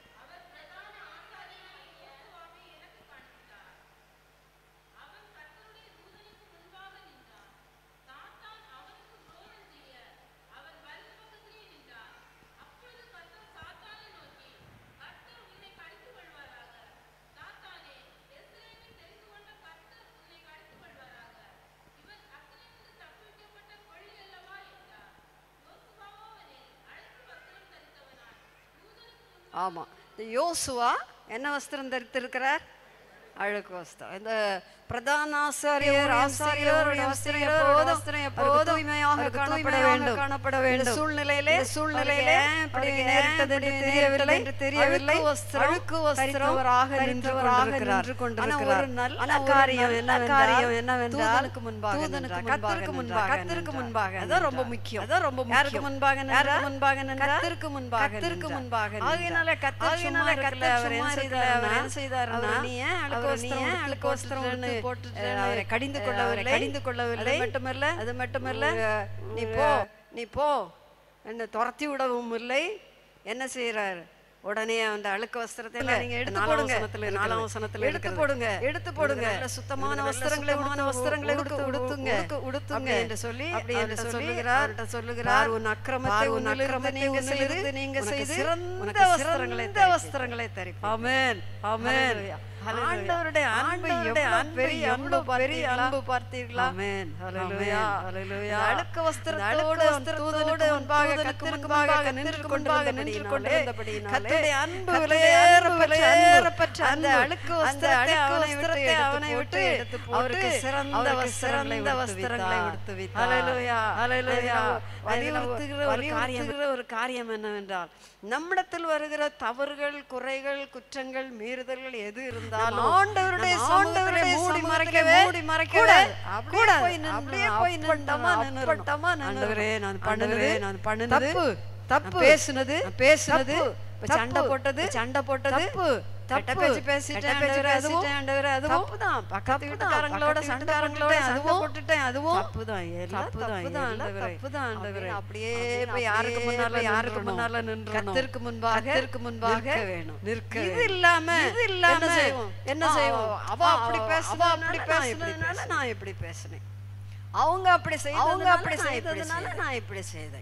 ஆமாம் இந்த யோசுவா என்ன வஸ்திரம் தரித்திருக்கிறார் அழுக்கு வஸ்திரம் இந்த பிரதான ஆசாரியர் ஆசாரியர் வஸ்திரம் எப்போதும் எப்போதும் தூய்மையாக காணப்பட வேண்டும் காணப்பட வேண்டும் சூழ்நிலையிலே சூழ்நிலையிலே இப்படி நேரிட்டது என்று தெரியவில்லை என்று தெரியவில்லை அழுக்கு வஸ்திரவராக நின்றவராக நின்று கொண்டிருக்கிறார் ஒரு நல்ல காரியம் என்ன காரியம் என்னவென்றால் தூதனுக்கு முன்பாக தூதனுக்கு கத்திற்கு முன்பாக கத்திற்கு முன்பாக அதான் ரொம்ப முக்கியம் அதான் ரொம்ப யாருக்கு முன்பாக யாருக்கு முன்பாக கத்திற்கு முன்பாக கத்திற்கு முன்பாக ஆகையினால கத்தர் ஆகையினால கத்தர் அவர் என்ன செய்தார் அவர் என்ன செய்தார் நீ ஏன் அழுக்கு வஸ்திரம் அழுக்கு வஸ்திரம்னு போட்டு அவரை கடிந்து கொள்ளவில்லை கடிந்து கொள்ளவில்லை மட்டுமல்ல அது மட்டுமல்ல நீ போ நீ போ என்ன துரத்தி விடவும் இல்லை என்ன செய்யறாரு உடனே அந்த அழுக்கு வஸ்திரத்தை எல்லாம் நீங்க எடுத்து போடுங்க நாலாம் வசனத்துல எடுத்து போடுங்க எடுத்து போடுங்க நல்ல சுத்தமான வஸ்திரங்களை சுத்தமான வஸ்திரங்களை உடுத்து உடுத்துங்க உடுத்துங்க என்று சொல்லி அப்படி என்று சொல்லுகிறார் சொல்லுகிறார் உன் அக்கிரமத்தை உன் அக்கிரமத்தை நீங்க செய்து நீங்க செய்து சிறந்த வஸ்திரங்களை வஸ்திரங்களை தரிப்போம் ஆமென் ஆமென் ஆண்டவருடைய அன்பு எவ்வளவு பெரிய அன்பு பெரிய அன்பு பார்த்தீர்களா ஆமென் ஹalleluya ஹalleluya அழுக்கு வஸ்திரத்தோடு வஸ்திரத்தோடு முன்பாக கத்திற்கு முன்பாக நின்று கொண்டாக நின்று கொண்டிருந்தபடியினாலே கர்த்தருடைய அன்பு விலையேற விலையேறப்பட்ட அந்த அழுக்கு வஸ்திரத்தை அவனை விட்டு அவனை விட்டு அவருக்கு சிறந்த சிறந்த வஸ்திரங்களை உடுத்து வைத்தார் ஹalleluya ஹalleluya வலியுறுத்துகிற ஒரு காரியம் ஒரு காரியம் என்னவென்றால் நம்மிடத்தில் வருகிற தவறுகள் குறைகள் குற்றங்கள் மீறுதல்கள் எது இருந்தாலும் ஆண்டவருடைய ஆண்டவருடைய மூடி மறைக்கவே மூடி மறைக்கவே அப்படியே போய் அப்படியே போய் நின்றமா நின்றமா ஆண்டவரே நான் பண்ணுனது நான் பண்ணுனது தப்பு தப்பு பேசுனது பேசுனது சண்டை போட்டது சண்டை போட்டது தப்பு தப்பு பேச்சு பேசிட்டேன் ஆண்டவரே அதுவும் ஆண்டவரே அதுவும் தப்புதான் பக்கத்து வீட்டுக்காரங்களோட சண்டைக்காரங்களோட அதுவும் போட்டுட்டேன் அதுவும் தப்புதான் எல்லாம் தப்புதான் ஆண்டவரே தப்புதான் ஆண்டவரே அப்படியே போய் யாருக்கு முன்னால யாருக்கு முன்னால நின்று கத்திற்கு முன்பாக கத்திற்கு முன்பாக வேணும் நிற்க இது இல்லாம இது இல்லாம என்ன செய்வோம் என்ன செய்வோம் அவ அப்படி பேசுவா அப்படி பேசுனதுனால நான் இப்படி பேசினேன் அவங்க அப்படி செய்து அவங்க அப்படி செய்ததுனால நான் இப்படி செய்தேன்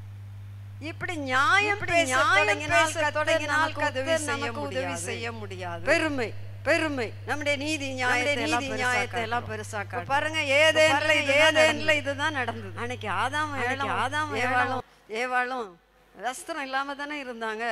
இப்படி நியாயம் நியாயம் பேச தொடங்கினால் உதவி நமக்கு உதவி செய்ய முடியாது பெருமை பெருமை நம்முடைய நீதி நியாயத்தை நீதி நியாயத்தை எல்லாம் பெருசா பாருங்க ஏதேன்ல ஏதேன்ல இதுதான் நடந்தது அன்னைக்கு ஆதாம் ஏழாம் ஆதாம் ஏவாளும் ஏவாளும் வஸ்திரம் இல்லாம தானே இருந்தாங்க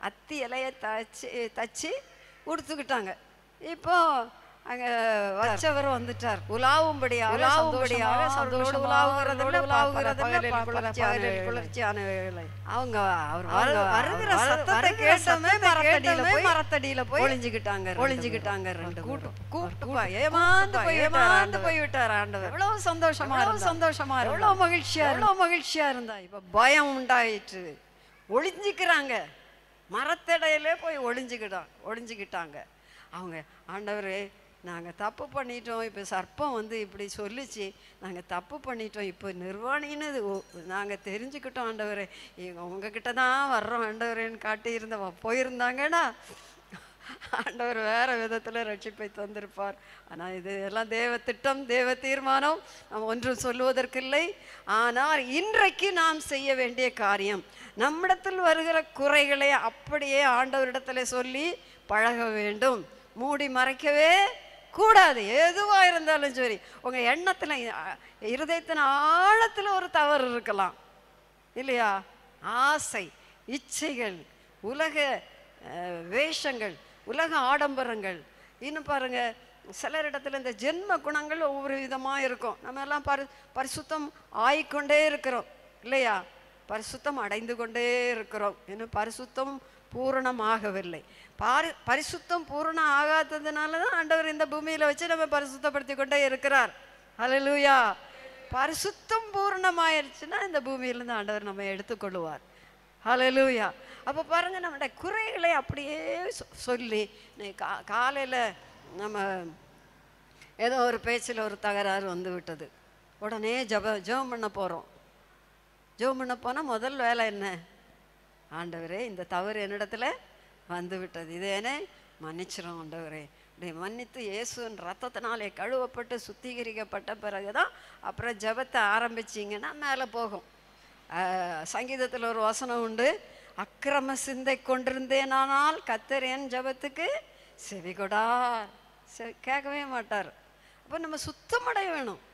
அத்தி இலையை தச்சு தச்சு உடுத்துக்கிட்டாங்க இப்போ அங்க வச்சவர் வந்துட்டார் உலாவும்படியாக உலாவும்படியாக சந்தோஷம் உலாவுகிறதோட உலாவுகிறதுல குளிர்ச்சியான குளிர்ச்சியான வேலை அவங்க அவர் வருகிற சத்தத்தை கேட்டமே மரத்தடியில போய் மரத்தடியில போய் ஒளிஞ்சுக்கிட்டாங்க ஒளிஞ்சுக்கிட்டாங்க ரெண்டு கூட்டு கூட்டு ஏமாந்து போய் ஏமாந்து போய் விட்டார் ஆண்டவர் எவ்வளவு சந்தோஷமா எவ்வளவு சந்தோஷமா எவ்வளவு மகிழ்ச்சியா எவ்வளவு மகிழ்ச்சியா இருந்தா இப்ப பயம் உண்டாயிற்று ஒளிஞ்சுக்கிறாங்க மரத்தடையிலே போய் ஒளிஞ்சுக்கிட்டான் ஒளிஞ்சுக்கிட்டாங்க அவங்க ஆண்டவரே நாங்கள் தப்பு பண்ணிட்டோம் இப்போ சர்ப்பம் வந்து இப்படி சொல்லிச்சு நாங்கள் தப்பு பண்ணிட்டோம் இப்போ நிர்வாணின்னு நாங்கள் தெரிஞ்சுக்கிட்டோம் ஆண்டவரே இவங்க உங்ககிட்ட தான் வர்றோம் ஆண்டவரேன்னு காட்டியிருந்த போயிருந்தாங்கன்னா ஆண்டவர் வேற விதத்தில் ரட்சிப்பை தந்திருப்பார் ஆனால் இது எல்லாம் தேவ திட்டம் தேவ தீர்மானம் நாம் ஒன்றும் சொல்லுவதற்கில்லை ஆனால் இன்றைக்கு நாம் செய்ய வேண்டிய காரியம் நம்மிடத்தில் வருகிற குறைகளை அப்படியே ஆண்டவரிடத்துல சொல்லி பழக வேண்டும் மூடி மறைக்கவே கூடாது எதுவாக இருந்தாலும் சரி உங்கள் எண்ணத்தில் இருதயத்தின் ஆழத்தில் ஒரு தவறு இருக்கலாம் இல்லையா ஆசை இச்சைகள் உலக அஹ், வேஷங்கள் உலக ஆடம்பரங்கள் இன்னும் பாருங்க சிலரிடத்துல இந்த ஜென்ம குணங்கள் ஒவ்வொரு விதமாக இருக்கும் நம்ம எல்லாம் பரி பரிசுத்தம் ஆயிக்கொண்டே இருக்கிறோம் இல்லையா பரிசுத்தம் அடைந்து கொண்டே இருக்கிறோம் இன்னும் பரிசுத்தம் பூரணமாகவில்லை பாரி பரிசுத்தம் பூரணம் ஆகாததுனால தான் ஆண்டவர் இந்த பூமியில வச்சு நம்ம பரிசுத்தப்படுத்தி கொண்டே இருக்கிறார் ஹalleluya பரிசுத்தம் பூரணமாயிருச்சுன்னா இந்த பூமியிலிருந்து ஆண்டவர் நம்ம எடுத்துக்கொள்ளுவார் ஹalleluya அப்போ பாருங்க நம்முடைய குறைகளை அப்படியே சொ- சொல்லி இன்னைக்கு கா காலையில் நம்ம ஏதோ ஒரு பேச்சில் ஒரு தகராறு வந்து விட்டது உடனே ஜப ஜெபம் பண்ண போகிறோம் ஜெபம் பண்ண போனால் முதல் வேலை என்ன ஆண்டவரே இந்த தவறு என்னிடத்துல வந்து விட்டது இதேனே மன்னிச்சிரும் ஆண்டவரே இப்படி மன்னித்து இயேசுவின் ரத்தத்தினாலே கழுவப்பட்டு சுத்திகரிக்கப்பட்ட பிறகுதான் அப்புறம் ஜெபத்தை ஆரம்பிச்சிங்கன்னா மேலே போகும் சங்கீதத்தில் ஒரு வசனம் உண்டு அக்கிரம சிந்தை கொண்டிருந்தேனானால் கத்தர் என் ஜெபத்துக்கு செவி கொடார் செ- கேட்கவே மாட்டார் அப்போ நம்ம சுத்தமடைய வேணும்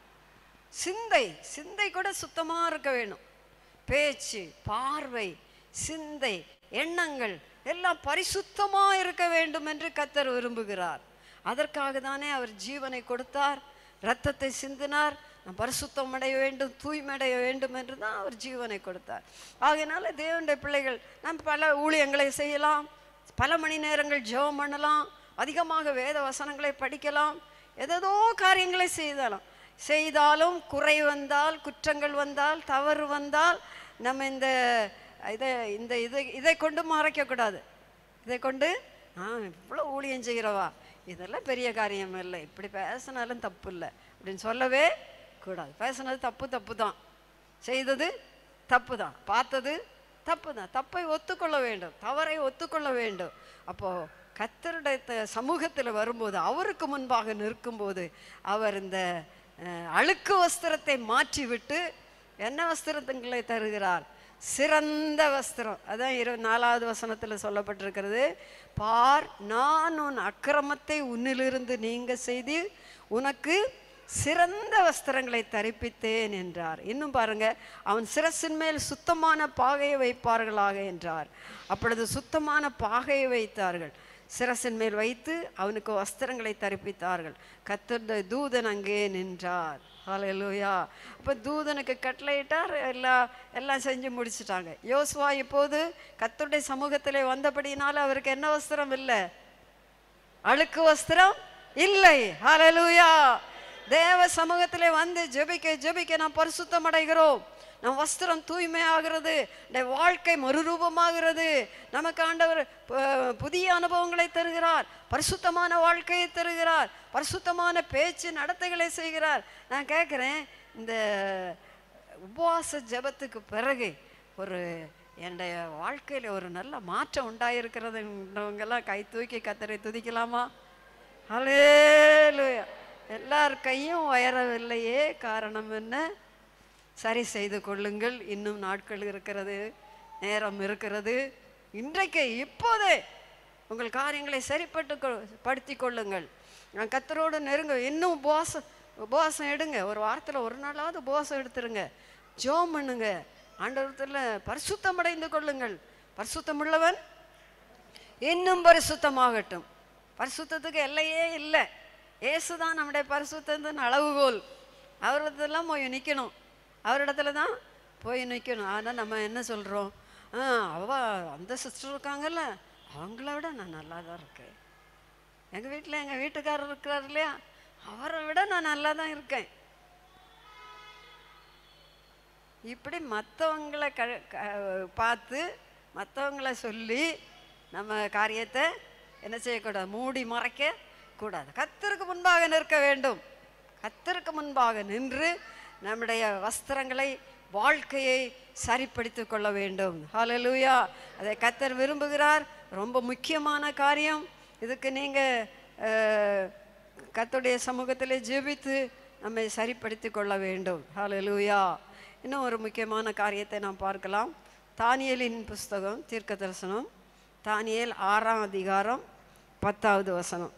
சிந்தை சிந்தை கூட சுத்தமாக இருக்க வேணும் பேச்சு பார்வை சிந்தை எண்ணங்கள் எல்லாம் பரிசுத்தமாக இருக்க வேண்டும் என்று கத்தர் விரும்புகிறார் அதற்காக தானே அவர் ஜீவனை கொடுத்தார் இரத்தத்தை சிந்தினார் நாம் பரிசுத்தம் அடைய வேண்டும் தூய்மை அடைய வேண்டும் என்று தான் அவர் ஜீவனை கொடுத்தார் ஆகையினால தேவனுடைய பிள்ளைகள் நாம் பல ஊழியங்களை செய்யலாம் பல மணி நேரங்கள் ஜெபம் பண்ணலாம் அதிகமாக வேத வசனங்களை படிக்கலாம் ஏதேதோ காரியங்களை செய்தாலும் செய்தாலும் குறை வந்தால் குற்றங்கள் வந்தால் தவறு வந்தால் நம்ம இந்த இதை இந்த இதை இதை கொண்டு மறைக்கக்கூடாது இதை கொண்டு ஆ இவ்வளோ ஊழியம் செய்கிறவா இதெல்லாம் பெரிய காரியம் இல்லை இப்படி பேசினாலும் தப்பு இல்லை அப்படின்னு சொல்லவே கூடாது பேசுனது தப்பு தப்பு தான் செய்தது தப்பு தான் பார்த்தது தப்பு தான் தப்பை ஒத்துக்கொள்ள வேண்டும் தவறை ஒத்துக்கொள்ள வேண்டும் அப்போ கத்தருடைய த- சமூகத்தில் வரும்போது அவருக்கு முன்பாக நிற்கும்போது அவர் இந்த அஹ், அழுக்கு வஸ்திரத்தை மாற்றிவிட்டு என்ன வஸ்திரத்துங்களை தருகிறார் சிறந்த வஸ்திரம் அதான் இரு நாலாவது வசனத்தில் சொல்லப்பட்டிருக்கிறது பார் நான் உன் அக்கிரமத்தை உன்னிலிருந்து நீங்க செய்து உனக்கு சிறந்த வஸ்திரங்களை தரிப்பித்தேன் என்றார் இன்னும் பாருங்க அவன் சிரசின் மேல் சுத்தமான பாகையை வைப்பார்களாக என்றார் அப்பொழுது சுத்தமான பாகையை வைத்தார்கள் சிரசின் மேல் வைத்து அவனுக்கு வஸ்திரங்களை தரிப்பித்தார்கள் கத்தருடைய தூதன் அங்கே நின்றார் ஹalleluya அப்போ தூதனுக்கு கட்டளையிட்டார் எல்லாம் எல்லாம் செஞ்சு முடிச்சிட்டாங்க யோசுவா இப்போது கத்தருடைய சமூகத்திலே வந்தபடியினால அவருக்கு என்ன வஸ்திரம் இல்லை அழுக்கு வஸ்திரம் இல்லை ஹalleluya தேவ சமூகத்திலே வந்து ஜெபிக்க ஜெபிக்க நாம் பரிசுத்தம் அடைகிறோம் நம் வஸ்திரம் தூய்மையாகிறது நம்முடைய வாழ்க்கை மறுரூபமாகிறது நமக்கு ஆண்டவர் ப- புதிய அனுபவங்களை தருகிறார் பரிசுத்தமான வாழ்க்கையை தருகிறார் பரிசுத்தமான பேச்சு நடத்தைகளை செய்கிறார் நான் கேட்குறேன் இந்த உபவாச ஜெபத்துக்கு பிறகு ஒரு என்னுடைய வாழ்க்கையில் ஒரு நல்ல மாற்றம் உண்டாயிருக்கிறதுன்றவங்கெல்லாம் கை தூக்கி கத்தரை துதிக்கலாமா ஹalleluya எல்லார் கையும் உயரவில்லையே காரணம் என்ன சரி செய்து கொள்ளுங்கள் இன்னும் நாட்கள் இருக்கிறது நேரம் இருக்கிறது இன்றைக்கு இப்போதே உங்கள் காரியங்களை சரிப்பட்டு கொ- படுத்தி கொள்ளுங்கள் நான் கத்தரோடு நெருங்க இன்னும் உபவாசம் உபவாசம் எடுங்க ஒரு வாரத்தில் ஒரு நாளாவது உபவாசம் எடுத்துருங்க ஜோம் பண்ணுங்க ஆண்டவரத்தில் பரிசுத்தம் அடைந்து கொள்ளுங்கள் பரிசுத்தம் உள்ளவன் இன்னும் பரிசுத்தமாகட்டும் பரிசுத்தத்துக்கு எல்லையே இல்லை இயேசுதான் நம்முடைய பரிசுத்தத்தின் அளவுகோல் அவரிடத்துலாம் போய் நிற்கணும் அவரிடத்துல தான் போய் நிற்கணும் ஆனால் நம்ம என்ன சொல்கிறோம் ஆ அவ அந்த சிஸ்டர் இருக்காங்கல்ல அவங்கள விட நான் நல்லா தான் இருக்கேன் எங்கள் வீட்டில் எங்கள் வீட்டுக்காரர் இருக்கிறார் இல்லையா அவரை விட நான் நல்லா தான் இருக்கேன் இப்படி மற்றவங்களை க க- பார்த்து மற்றவங்கள சொல்லி நம்ம காரியத்தை என்ன செய்யக்கூடாது மூடி மறைக்க கூடாது கத்தருக்கு முன்பாக நிற்க வேண்டும் கத்தருக்கு முன்பாக நின்று நம்முடைய வஸ்திரங்களை வாழ்க்கையை சரிப்படுத்திக் கொள்ள வேண்டும் ஹalleluya அதை கத்தர் விரும்புகிறார் ரொம்ப முக்கியமான காரியம் இதுக்கு நீங்கள் கர்த்தருடைய சமூகத்தில் ஜெபித்து நம்மை சரிப்படுத்திக் கொள்ள வேண்டும் ஹalleluya இன்னும் ஒரு முக்கியமான காரியத்தை நாம் பார்க்கலாம் தானியேலின் புஸ்தகம் தீர்க்க தரிசனம் தானியேல் ஆறாம் அதிகாரம் பத்தாவது வசனம்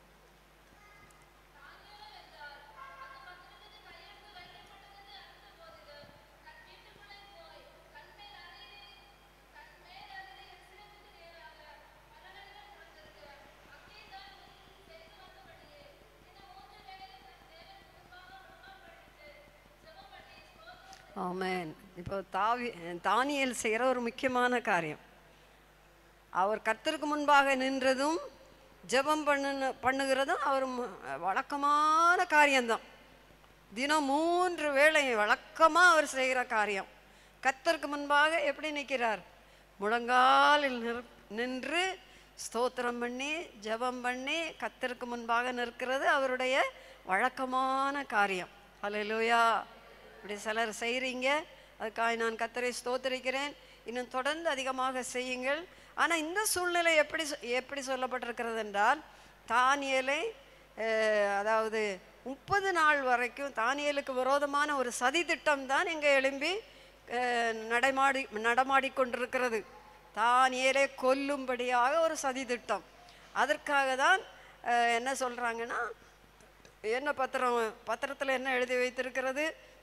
ஆமென் இப்போ தாவி தானியேல் செய்கிற ஒரு முக்கியமான காரியம் அவர் கர்த்தருக்கு முன்பாக நின்றதும் ஜெபம் பண்ணு பண்ணுகிறதும் அவர் மு- வழக்கமான காரியம்தான் தினம் மூன்று வேளை வழக்கமாக அவர் செய்கிற காரியம் கர்த்தருக்கு முன்பாக எப்படி நிற்கிறார் முழங்காலில் நிற்- நின்று ஸ்தோத்திரம் பண்ணி ஜெபம் பண்ணி கர்த்தருக்கு முன்பாக நிற்கிறது அவருடைய வழக்கமான காரியம் ஹalleluya இப்படி சிலர் செய்கிறீங்க அதுக்காக நான் கத்தரை ஸ்தோத்திரிக்கிறேன் இன்னும் தொடர்ந்து அதிகமாக செய்யுங்கள் ஆனால் இந்த சூழ்நிலை எப்படி சொ- எப்படி சொல்லப்பட்டிருக்கிறது என்றால் தானியலை அஹ், அதாவது முப்பது நாள் வரைக்கும் தானியலுக்கு விரோதமான ஒரு சதி திட்டம் தான் இங்கே எழும்பி அஹ், நடைமாடி நடமாடிக்கொண்டிருக்கிறது தானியலை கொல்லும்படியாக ஒரு சதி திட்டம் அதற்காக தான் அஹ், என்ன சொல்கிறாங்கன்னா என்ன பத்திரம் பத்திரத்தில் என்ன எழுதி வைத்திருக்கிறது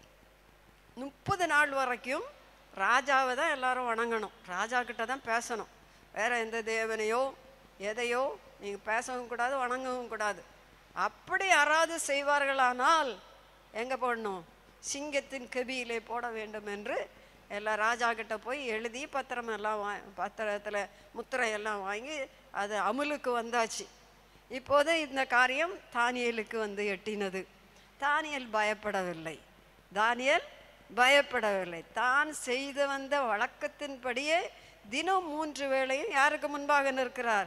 முப்பது நாள் வரைக்கும் ராஜாவை தான் எல்லாரும் வணங்கணும் ராஜா கிட்ட தான் பேசணும் வேற எந்த தேவனையோ எதையோ நீங்கள் பேசவும் கூடாது வணங்கவும் கூடாது அப்படி யாராவது செய்வார்களானால் எங்கே போடணும் சிங்கத்தின் கபியிலே போட வேண்டும் என்று எல்லா ராஜா கிட்ட போய் எழுதி பத்திரம் எல்லாம் வா பத்திரத்தில் முத்திரை எல்லாம் வாங்கி அது அமுலுக்கு வந்தாச்சு இப்போது இந்த காரியம் தானியலுக்கு வந்து எட்டினது தானியல் பயப்படவில்லை தானியல் பயப்படவில்லை தான் செய்து வந்த வழக்கத்தின்படியே தினம் மூன்று வேளையும் யாருக்கு முன்பாக நிற்கிறார்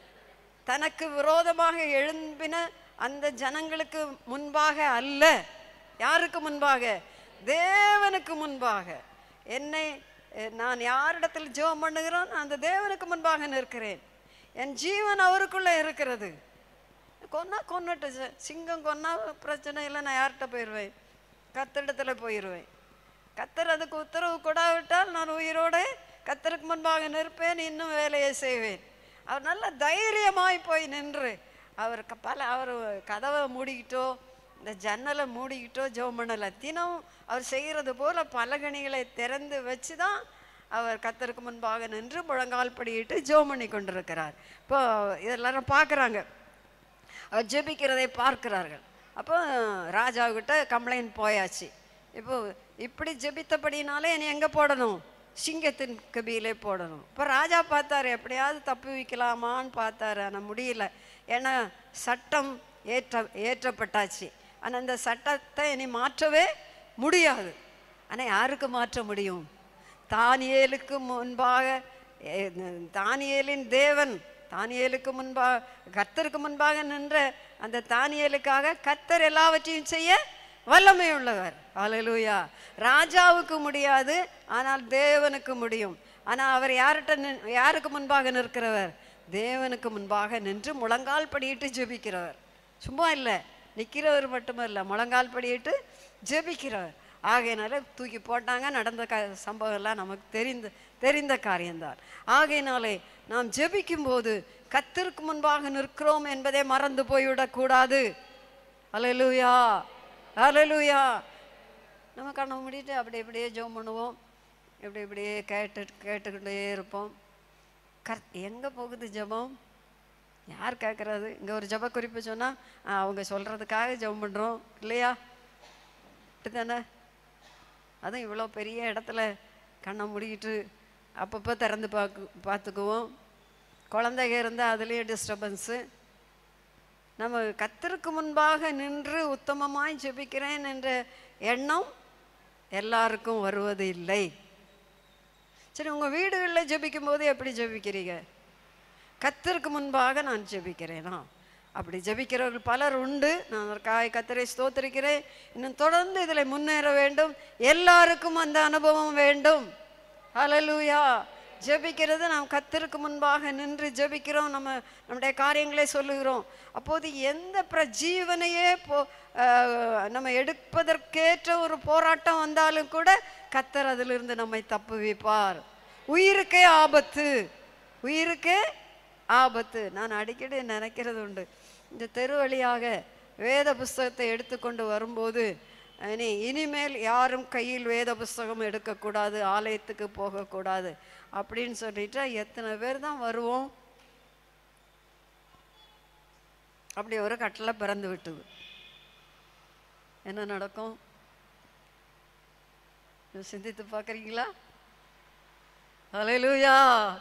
தனக்கு விரோதமாக எழும்பின அந்த ஜனங்களுக்கு முன்பாக அல்ல யாருக்கு முன்பாக தேவனுக்கு முன்பாக என்னை அஹ், நான் யாரிடத்தில் ஜெபம் பண்ணுகிறோம் அந்த தேவனுக்கு முன்பாக நிற்கிறேன் என் ஜீவன் அவருக்குள்ளே இருக்கிறது கொன்னா கொன்னுட்டு ச- சிங்கம் கொன்னா பிரச்சனை இல்லை நான் யார்கிட்ட போயிடுவேன் கத்தரிடத்துல போயிடுவேன் கத்தர் அதுக்கு உத்தரவு கொடாவிட்டால் நான் உயிரோட கத்தருக்கு முன்பாக நிற்பேன் இன்னும் வேலையை செய்வேன் அவர் நல்ல தைரியமாய் போய் நின்று அவர் க- பல அவர் கதவை மூடிக்கிட்டோ இந்த ஜன்னலை மூடிக்கிட்டோ ஜெபம் பண்ணலை தினம் அவர் செய்கிறது போல பலகணிகளை திறந்து வச்சு தான் அவர் கத்தருக்கு முன்பாக நின்று முழங்கால் படியிட்டு ஜெபம் பண்ணி கொண்டிருக்கிறார் இப்போ இதெல்லாரும் பார்க்குறாங்க அவர் ஜெபிக்கிறதை பார்க்கிறார்கள் அப்போ ராஜாவுக்கிட்ட கம்ப்ளைண்ட் போயாச்சு இப்போ இப்படி ஜெபித்தபடினாலே என்னை எங்கே போடணும் சிங்கத்தின் கபியிலே போடணும் இப்போ ராஜா பார்த்தாரு எப்படியாவது தப்பி வைக்கலாமான்னு பார்த்தாரு ஆனால் முடியல ஏன்னா சட்டம் ஏற்ற ஏற்றப்பட்டாச்சு ஆனால் அந்த சட்டத்தை இனி மாற்றவே முடியாது ஆனால் யாருக்கு மாற்ற முடியும் தானியேலுக்கு முன்பாக ஏ- தானியேலின் தேவன் தானியேலுக்கு முன்பாக கர்த்தருக்கு முன்பாக நின்ற அந்த தானியேலுக்காக கர்த்தர் எல்லாவற்றையும் செய்ய வல்லமை உள்ளவர் ஹalleluya ராஜாவுக்கு முடியாது ஆனால் தேவனுக்கு முடியும் ஆனால் அவர் யார்கிட்ட நின் யாருக்கு முன்பாக நிற்கிறவர் தேவனுக்கு முன்பாக நின்று முழங்கால் படியிட்டு ஜெபிக்கிறவர் சும்மா இல்லை நிற்கிறவர் மட்டுமல்ல முழங்கால் படியிட்டு ஜெபிக்கிறவர் ஆகையினால தூக்கி போட்டாங்க நடந்த க சம்பவம் எல்லாம் நமக்கு தெரிந்த தெரிந்த காரியம்தான் ஆகையினாலே நாம் ஜெபிக்கும் போது கத்திற்கு முன்பாக நிற்கிறோம் என்பதை மறந்து போய்விடக்கூடாது அலலுயா அலலுயா நம்ம கண்ணை மூடிட்டு அப்படி இப்படியே ஜெபம் பண்ணுவோம் இப்படி இப்படியே கேட்டு கேட்டுக்கிட்டே இருப்போம் கர் எங்கே போகுது ஜெபம் யார் கேட்குறது இங்கே ஒரு ஜெப குறிப்பு சொன்னால் அவங்க சொல்கிறதுக்காக ஜெபம் பண்ணுறோம் இல்லையா அப்படிதானே அதுவும் இவ்வளோ பெரிய இடத்துல கண்ணை மூடிக்கிட்டு அப்பப்போ திறந்து பார்க்கு பார்த்துக்குவோம் குழந்தைங்க இருந்தால் அதுலேயும் டிஸ்டர்பன்ஸு நம்ம கத்தருக்கு முன்பாக நின்று உத்தமமாய் ஜெபிக்கிறேன் என்ற எண்ணம் எல்லாருக்கும் வருவது இல்லை சரி உங்கள் வீடுகளில் ஜெபிக்கும் போது எப்படி ஜெபிக்கிறீங்க கத்தருக்கு முன்பாக நான் ஜெபிக்கிறேனா அப்படி ஜெபிக்கிறவர்கள் பலர் உண்டு நான் அதற்காக கத்தரை ஸ்தோத்திரிக்கிறேன் இன்னும் தொடர்ந்து இதில் முன்னேற வேண்டும் எல்லாருக்கும் அந்த அனுபவம் வேண்டும் ஹalleluya ஜெபிக்கிறது நாம் கத்தருக்கு முன்பாக நின்று ஜெபிக்கிறோம் நம்ம நம்முடைய காரியங்களை சொல்லுகிறோம் அப்போது எந்த பிரஜீவனையே போ அஹ், நம்ம எடுப்பதற்கேற்ற ஒரு போராட்டம் வந்தாலும் கூட கத்தர் அதிலிருந்து நம்மை தப்புவிப்பார் உயிருக்கே ஆபத்து உயிருக்கே ஆபத்து நான் அடிக்கடி நினைக்கிறது உண்டு இந்த தெரு வழியாக வேத புஸ்தகத்தை எடுத்துக்கொண்டு வரும்போது இனி இனிமேல் யாரும் கையில் வேத புஸ்தகம் எடுக்கக்கூடாது ஆலயத்துக்கு போகக்கூடாது அப்படின்னு சொல்லிட்டா எத்தனை பேர் தான் வருவோம் அப்படி ஒரு கட்டளை பிறந்து விட்டுது என்ன நடக்கும் சிந்தித்து பார்க்குறீங்களா அலையிலூயா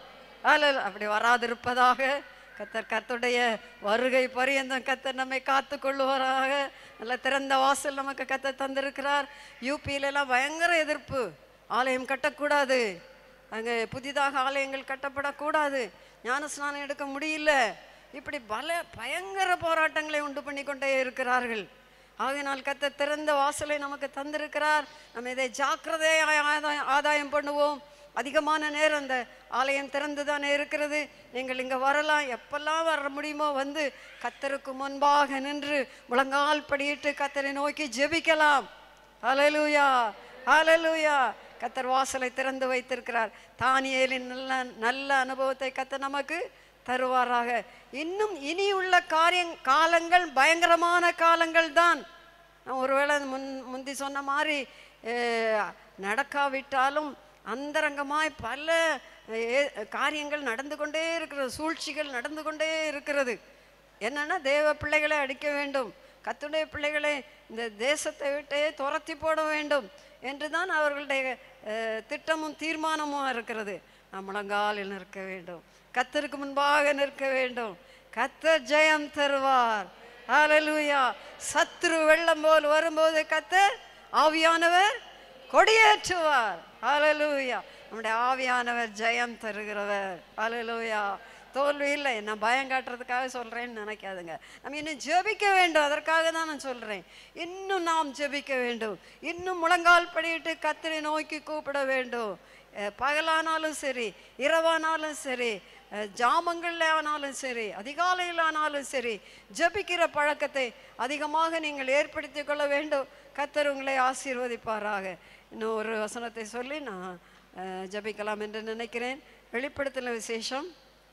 அல அப்படி வராதிருப்பதாக கத்தர் கத்துடைய வருகை பரியந்தம் கத்தர் நம்மை காத்து கொள்ளுவாராக நல்ல திறந்த வாசல் நமக்கு கத்தர் தந்திருக்கிறார் யூபியில எல்லாம் பயங்கர எதிர்ப்பு ஆலயம் கட்டக்கூடாது அங்கே புதிதாக ஆலயங்கள் கட்டப்படக்கூடாது ஞான ஸ்நானம் எடுக்க முடியல இப்படி பல பயங்கர போராட்டங்களை உண்டு பண்ணி கொண்டே இருக்கிறார்கள் ஆகையினால் கத்த திறந்த வாசலை நமக்கு தந்திருக்கிறார் நம்ம இதை ஜாக்கிரதையாய் ஆதாயம் ஆதாயம் பண்ணுவோம் அதிகமான நேரம் அந்த ஆலயம் திறந்து தானே இருக்கிறது நீங்கள் இங்கே வரலாம் எப்பெல்லாம் வர முடியுமோ வந்து கத்தருக்கு முன்பாக நின்று முழங்கால் படியிட்டு கத்தரை நோக்கி ஜெபிக்கலாம் ஹalleluya ஹalleluya கத்தர் வாசலை திறந்து வைத்திருக்கிறார் தானியேலின் நல்ல நல்ல அனுபவத்தை கத்தர் நமக்கு தருவாராக இன்னும் இனி உள்ள காரியங் காலங்கள் பயங்கரமான காலங்கள் தான் நான் ஒருவேளை முன் முந்தி சொன்ன மாதிரி அஹ், நடக்காவிட்டாலும் அந்தரங்கமாய் பல அஹ், காரியங்கள் நடந்து கொண்டே இருக்கிறது சூழ்ச்சிகள் நடந்து கொண்டே இருக்கிறது என்னன்னா தேவ பிள்ளைகளை அடிக்க வேண்டும் கத்துடைய பிள்ளைகளை இந்த தேசத்தை விட்டே துரத்தி போட வேண்டும் என்று தான் அவர்களுடைய அஹ், திட்டமும் தீர்மானமும் இருக்கிறது நாம் முழங்காலில் நிற்க வேண்டும் கத்தருக்கு முன்பாக நிற்க வேண்டும் கத்தர் ஜெயம் தருவார் ஹalleluya சத்ரு வெள்ளம் போல் வரும்போது கத்தர் ஆவியானவர் கொடியேற்றுவார் ஹalleluya நம்முடைய ஆவியானவர் ஜெயம் தருகிறவர் ஹalleluya தோல்வி இல்லை நான் பயம் காட்டுறதுக்காக சொல்கிறேன்னு நினைக்காதுங்க நம்ம இன்னும் ஜெபிக்க வேண்டும் அதற்காக தான் நான் சொல்கிறேன் இன்னும் நாம் ஜெபிக்க வேண்டும் இன்னும் முழங்கால் படியிட்டு கத்தரை நோக்கி கூப்பிட வேண்டும் அஹ் பகலானாலும் சரி இரவானாலும் சரி அஹ் ஜாமங்கள்ல ஆனாலும் சரி அதிகாலையில் ஆனாலும் சரி ஜெபிக்கிற பழக்கத்தை அதிகமாக நீங்கள் ஏற்படுத்திக் கொள்ள வேண்டும் கத்தர் உங்களை ஆசீர்வதிப்பாராக இன்னும் ஒரு வசனத்தை சொல்லி நான் அஹ், ஜெபிக்கலாம் என்று நினைக்கிறேன் வெளிப்படுத்தின விசேஷம்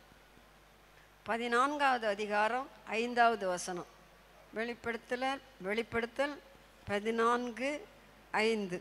பதினான்காவது அதிகாரம் ஐந்தாவது வசனம் வெளிப்படுத்தல வெளிப்படுத்தல் பதினான்கு ஐந்து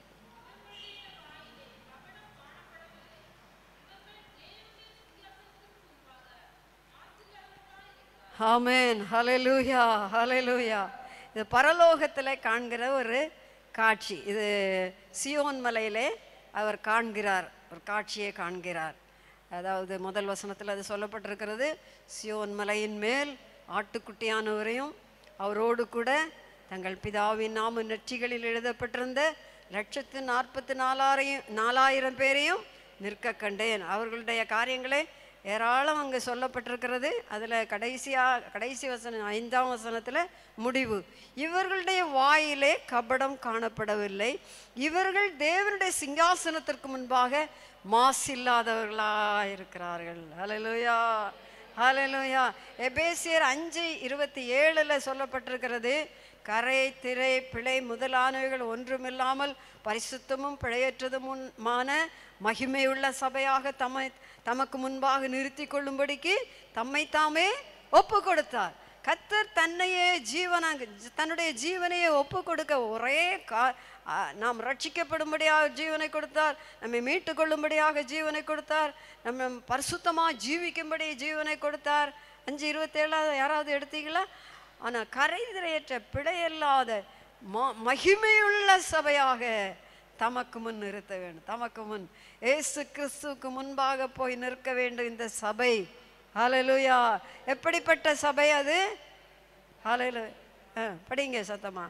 ஆமென் ஹalleluya ஹalleluya இது பரலோகத்தில் காண்கிற ஒரு காட்சி இது சியோன் மலையிலே அவர் காண்கிறார் ஒரு காட்சியை காண்கிறார் அதாவது முதல் வசனத்தில் அது சொல்லப்பட்டிருக்கிறது சியோன் மலையின் மேல் ஆட்டுக்குட்டியானவரையும் அவரோடு கூட தங்கள் பிதாவின் நாம நெற்றிகளில் எழுதப்பட்டிருந்த லட்சத்து நாற்பத்தி நாலாயிரம் நாலாயிரம் பேரையும் நிற்க கண்டேன் அவர்களுடைய காரியங்களை ஏராளம் அங்கே சொல்லப்பட்டிருக்கிறது அதில் கடைசியாக கடைசி வசனம் ஐந்தாம் வசனத்தில் முடிவு இவர்களுடைய வாயிலே கபடம் காணப்படவில்லை இவர்கள் தேவனுடைய சிங்காசனத்திற்கு முன்பாக மாசில்லாதவர்களாக இருக்கிறார்கள் ஹalleluya ஹalleluya எபேசியர் அஞ்சு இருபத்தி ஏழில் சொல்லப்பட்டிருக்கிறது கரை திரை பிழை முதலானவைகள் ஒன்றுமில்லாமல் பரிசுத்தமும் பிழையற்றதுமான மகிமையுள்ள சபையாக தம்மை தமக்கு முன்பாக நிறுத்தி கொள்ளும்படிக்கு தம்மை தாமே ஒப்பு கொடுத்தார் கத்தர் தன்னையே ஜீவனாக தன்னுடைய ஜீவனையே ஒப்பு கொடுக்க ஒரே கா ஆ, நாம் ரட்சிக்கப்படும்படியாக ஜீவனை கொடுத்தார் நம்மை மீட்டு கொள்ளும்படியாக ஜீவனை கொடுத்தார் நம்ம பரிசுத்தமாக ஜீவிக்கும்படி ஜீவனை கொடுத்தார் அஞ்சு இருபத்தேழாவது யாராவது எடுத்தீங்களா ஆனால் கரைதிரையற்ற பிழையில்லாத ம மகிமையுள்ள சபையாக தமக்கு முன் நிறுத்த வேண்டும் தமக்கு முன் ஏசு கிறிஸ்துவுக்கு முன்பாக போய் நிற்க வேண்டும் இந்த சபை ஹalleluya எப்படிப்பட்ட சபை அது ஹalleluya ஆ, படிங்க சத்தமா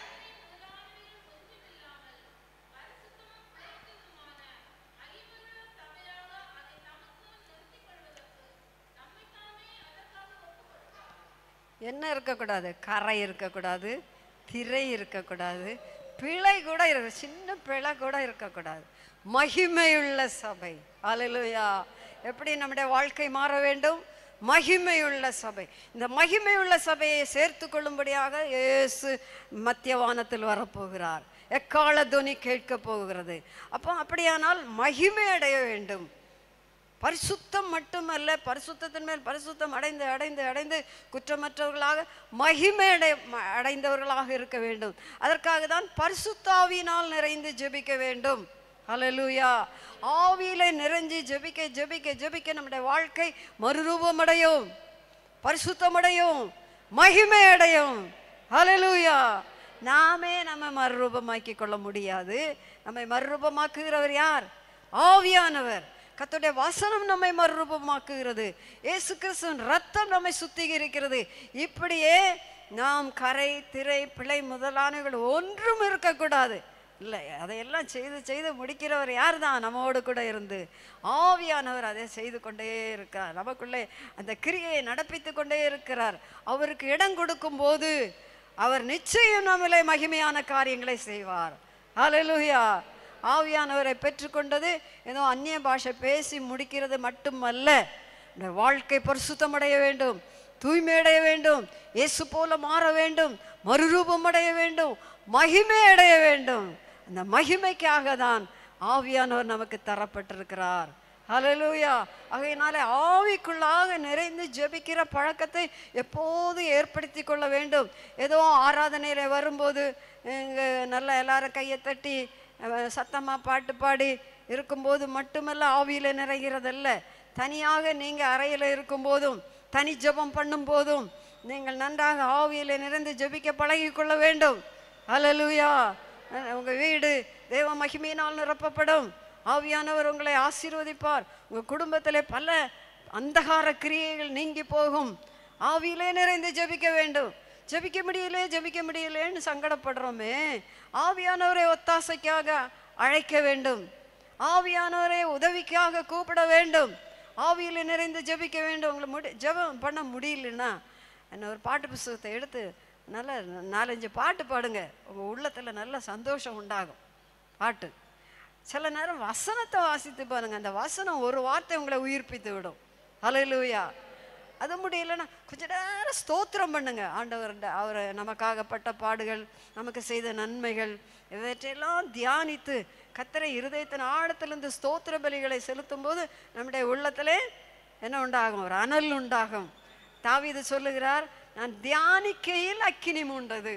என்ன இருக்கக்கூடாது கரை இருக்கக்கூடாது திரை இருக்கக்கூடாது பிழை கூட இருக்க சின்ன பிழை கூட இருக்கக்கூடாது மகிமையுள்ள சபை அல்லேலூயா எப்படி நம்முடைய வாழ்க்கை மாற வேண்டும் மகிமையுள்ள சபை இந்த மகிமையுள்ள சபையை சேர்த்து கொள்ளும்படியாக இயேசு மத்தியவானத்தில் வரப்போகிறார் எக்கால துனி கேட்க போகிறது அப்போ அப்படியானால் மகிமை அடைய வேண்டும் பரிசுத்தம் மட்டுமல்ல பரிசுத்தத்தின் மேல் பரிசுத்தம் அடைந்து அடைந்து அடைந்து குற்றமற்றவர்களாக மகிமை அடை ம- அடைந்தவர்களாக இருக்க வேண்டும் அதற்காக தான் பரிசுத்தாவினால் நிறைந்து ஜெபிக்க வேண்டும் ஹalleluya ஆவியில நிறைஞ்சு ஜெபிக்க ஜெபிக்க ஜெபிக்க நம்முடைய வாழ்க்கை மறுரூபமடையும் பரிசுத்தமடையும் மகிமை அடையும் ஹalleluya நாமே நம்ம மறுரூபமாக்கி கொள்ள முடியாது நம்மை மறுரூபமாக்குகிறவர் யார் ஆவியானவர் கர்த்தருடைய வசனம் நம்மை மறுரூபமாக்குகிறது இயேசு கிறிஸ்துவின் ரத்தம் நம்மை சுத்திகரிக்கிறது இப்படியே நாம் கரை திரை பிழை முதலானவைகள் ஒன்றும் இருக்கக்கூடாது இல்லை அதையெல்லாம் செய்து செய்து முடிக்கிறவர் யார் தான் நம்மோடு கூட இருந்து ஆவியானவர் அதை செய்து கொண்டே இருக்கிறார் நமக்குள்ளே அந்த கிரியை நடப்பித்து கொண்டே இருக்கிறார் அவருக்கு இடம் கொடுக்கும்போது அவர் நிச்சயம் நம்மளே மகிமையான காரியங்களை செய்வார் ஹalleluya ஆவியானவரை பெற்றுக்கொண்டது ஏதோ அந்நிய பாஷை பேசி முடிக்கிறது மட்டுமல்ல இந்த வாழ்க்கை பரிசுத்தமடைய வேண்டும் தூய்மையடைய வேண்டும் இயேசு போல மாற வேண்டும் மறுரூபம் அடைய வேண்டும் மகிமை அடைய வேண்டும் அந்த மகிமைக்காக தான் ஆவியானவர் நமக்கு தரப்பட்டிருக்கிறார் ஹalleluya ஆகையினாலே ஆவிக்குள்ளாக நிறைந்து ஜெபிக்கிற பழக்கத்தை எப்போது ஏற்படுத்தி கொள்ள வேண்டும் ஏதோ ஆராதனையில வரும்போது இங்க நல்லா எல்லாரும் கையை தட்டி அஹ், சத்தமா பாட்டு பாடி இருக்கும்போது மட்டுமல்ல ஆவியில நிறைகிறதல்ல தனியாக நீங்க அறையில இருக்கும்போதும் தனி ஜெபம் பண்ணும் போதும் நீங்கள் நன்றாக ஆவியில நிறைந்து ஜெபிக்க பழகிக் கொள்ள வேண்டும் ஹalleluya அஹ், உங்க வீடு தேவ மகிமையினால் நிரப்பப்படும் ஆவியானவர் உங்களை ஆசீர்வதிப்பார் உங்க குடும்பத்திலே பல அந்தகார கிரியைகள் நீங்கி போகும் ஆவியிலே நிறைந்து ஜெபிக்க வேண்டும் ஜெபிக்க முடியல ஜெபிக்க முடியலன்னு சங்கடப்படுறோமே ஆவியானவரை ஒத்தாசைக்காக அழைக்க வேண்டும் ஆவியானவரை உதவிக்காக கூப்பிட வேண்டும் ஆவியில நிறைந்து ஜெபிக்க வேண்டும் உங்களை முடி ஜெபம் பண்ண முடியலன்னா என்ன ஒரு பாட்டு புஸ்தகத்தை எடுத்து நல்ல நாலஞ்சு பாட்டு பாடுங்க உங்க உள்ளத்துல நல்ல சந்தோஷம் உண்டாகும் பாட்டு சில நேரம் வசனத்தை வாசித்து பாருங்க அந்த வசனம் ஒரு வார்த்தை உங்களை உயிர்ப்பித்து விடும் ஹalleluya அது முடியலன்னா கொஞ்ச நேரம் ஸ்தோத்திரம் பண்ணுங்க ஆண்டவர் அவர் நமக்காகப்பட்ட பாடுகள் நமக்கு செய்த நன்மைகள் இவற்றையெல்லாம் தியானித்து கத்தரை இருதயத்தின் ஆழத்திலிருந்து ஸ்தோத்திர பலிகளை செலுத்தும் போது நம்முடைய உள்ளத்திலே என்ன உண்டாகும் ஒரு அனல் உண்டாகும் தாவீது சொல்லுகிறார் நான் தியானிக்கையில் அக்கினி மூண்டது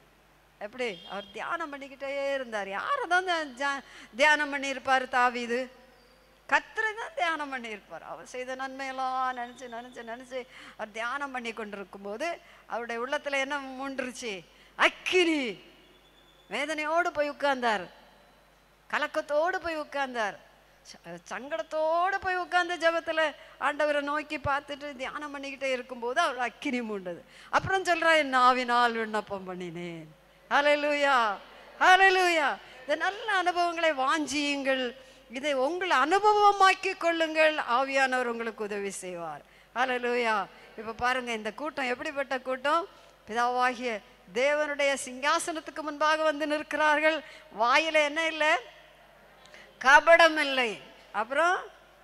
எப்படி அவர் தியானம் பண்ணிக்கிட்டே இருந்தார் யாரை தான் தியா- தியா- தியானம் பண்ணியிருப்பார் தாவீது கத்தரை தான் தியானம் பண்ணியிருப்பார் அவர் செய்த நன்மையெல்லாம் நினச்சி நினச்சி நினச்சி அவர் தியானம் பண்ணி கொண்டிருக்கும் போது அவருடைய உள்ளத்துல என்ன மூண்டுருச்சு அக்கினி வேதனையோடு போய் உட்கார்ந்தார் கலக்கத்தோடு போய் உட்கார்ந்தார் ச- சங்கடத்தோடு போய் உட்கார்ந்த ஜெபத்துல ஆண்டவரை நோக்கி பார்த்துட்டு தியானம் பண்ணிக்கிட்டே இருக்கும்போது அவர் அக்கினி மூண்டது அப்புறம் சொல்றா என் நாவினால் விண்ணப்பம் பண்ணினேன் ஹalleluya ஹalleluya இந்த நல்ல அனுபவங்களை வாஞ்சியுங்கள் இதை உங்கள் அனுபவமாக்கி கொள்ளுங்கள் ஆவியானவர் உங்களுக்கு உதவி செய்வார் ஹalleluya இப்ப பாருங்க இந்த கூட்டம் எப்படிப்பட்ட கூட்டம் பிதாவாகிய தேவனுடைய சிங்காசனத்துக்கு முன்பாக வந்து நிற்கிறார்கள் வாயில என்ன இல்லை கபடம் இல்லை அப்புறம்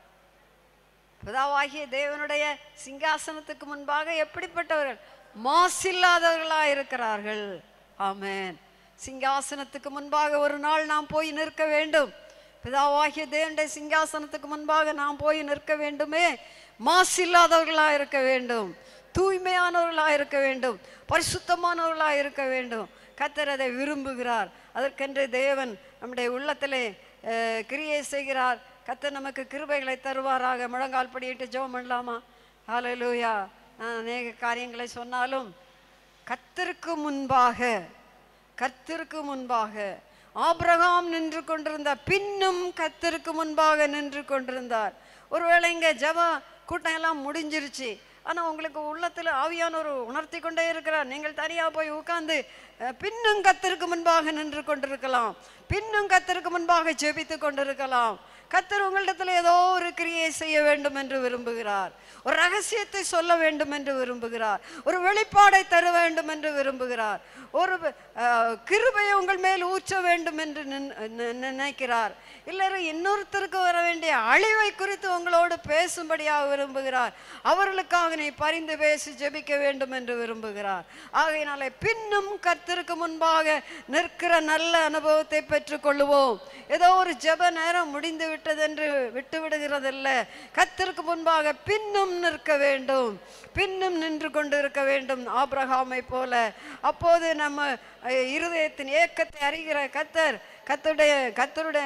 பிதாவாகிய தேவனுடைய சிங்காசனத்துக்கு முன்பாக எப்படிப்பட்டவர்கள் மாசில்லாதவர்களா இருக்கிறார்கள் ஆமென் சிங்காசனத்துக்கு முன்பாக ஒரு நாள் நாம் போய் நிற்க வேண்டும் பிதாவாகிய தேவனுடைய சிங்காசனத்துக்கு முன்பாக நாம் போய் நிற்க வேண்டுமே மாசில்லாதவர்களா இருக்க வேண்டும் தூய்மையானவர்களாக இருக்க வேண்டும் பரிசுத்தமானவர்களாக இருக்க வேண்டும் கத்தர் அதை விரும்புகிறார் அதற்கென்று தேவன் நம்முடைய உள்ளத்திலே அஹ், கிரியை செய்கிறார் கத்தர் நமக்கு கிருபைகளை தருவாராக முழங்கால் படியிட்டு ஜெபம் பண்ணலாமா ஹalleluya நான் அநேக காரியங்களை சொன்னாலும் கத்தருக்கு முன்பாக கர்த்தருக்கு முன்பாக ஆபிரகாம் நின்று கொண்டிருந்த பின்னும் கர்த்தருக்கு முன்பாக நின்று கொண்டிருந்தார் ஒருவேளை இங்க ஜெப கூட்டம் எல்லாம் முடிஞ்சிருச்சு ஆனா உங்களுக்கு உள்ளத்துல ஆவியானவர் உணர்த்தி கொண்டே இருக்கிறார் நீங்கள் தனியா போய் உட்கார்ந்து அஹ், பின்னும் கர்த்தருக்கு முன்பாக நின்று கொண்டிருக்கலாம் பின்னும் கர்த்தருக்கு முன்பாக ஜெபித்து கொண்டிருக்கலாம் கர்த்தர் உங்களிடத்தில் ஏதோ ஒரு கிரியை செய்ய வேண்டும் என்று விரும்புகிறார் ஒரு ரகசியத்தை சொல்ல வேண்டும் என்று விரும்புகிறார் ஒரு வெளிப்பாடை தர வேண்டும் என்று விரும்புகிறார் ஒரு அஹ், கிருபையை உங்கள் மேல் ஊற்ற வேண்டும் என்று நின்- நி- நினைக்கிறார் இல்லை இன்னொருத்தருக்கு வர வேண்டிய அழிவை குறித்து உங்களோடு பேசும்படியாக விரும்புகிறார் அவர்களுக்காக நீ பரிந்து பேசி ஜெபிக்க வேண்டும் என்று விரும்புகிறார் ஆகையினாலே பின்னும் கர்த்தருக்கு முன்பாக நிற்கிற நல்ல அனுபவத்தை பெற்றுக்கொள்ளுவோம் ஏதோ ஒரு ஜெப நேரம் முடிந்து விட்டதென்று விட்டு விடுகிறதில்ல கர்த்தருக்கு முன்பாக பின்னும் நிற்க வேண்டும் பின்னும் நின்று கொண்டு இருக்க வேண்டும் ஆபிரகாமை போல அப்போது நம்ம அஹ், இருதயத்தின் ஏக்கத்தை அறிகிற கத்தர் கத்தருடைய கத்தருடைய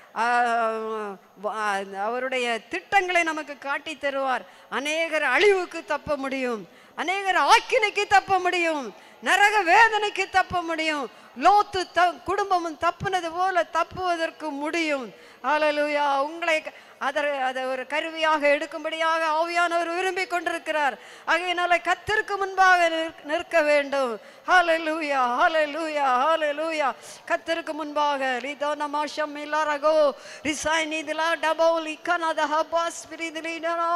ஆஹ், வ- அவருடைய திட்டங்களை நமக்கு காட்டி தருவார் அநேகர் அழிவுக்கு தப்ப முடியும் அநேகர் ஆக்கினைக்கு தப்ப முடியும் நரக வேதனைக்கு தப்ப முடியும் லோத்து த குடும்பமும் தப்புனது போல தப்புவதற்கு முடியும் ஹalleluya உங்களை க- அதை அதை ஒரு கருவியாக எடுக்கும்படியாக ஆவியானவர் விரும்பி கொண்டிருக்கிறார் ஆகையினால கத்திற்கு முன்பாக நிற்க- நிற்க வேண்டும் ஹalleluya ஹalleluya ஹalleluya கத்திற்கு முன்பாக லிதோ நமாஷம் இல்லாரகோ ரிசைனி திலா டபோலி கனத ஹபாஸ் பிரிதிலினோ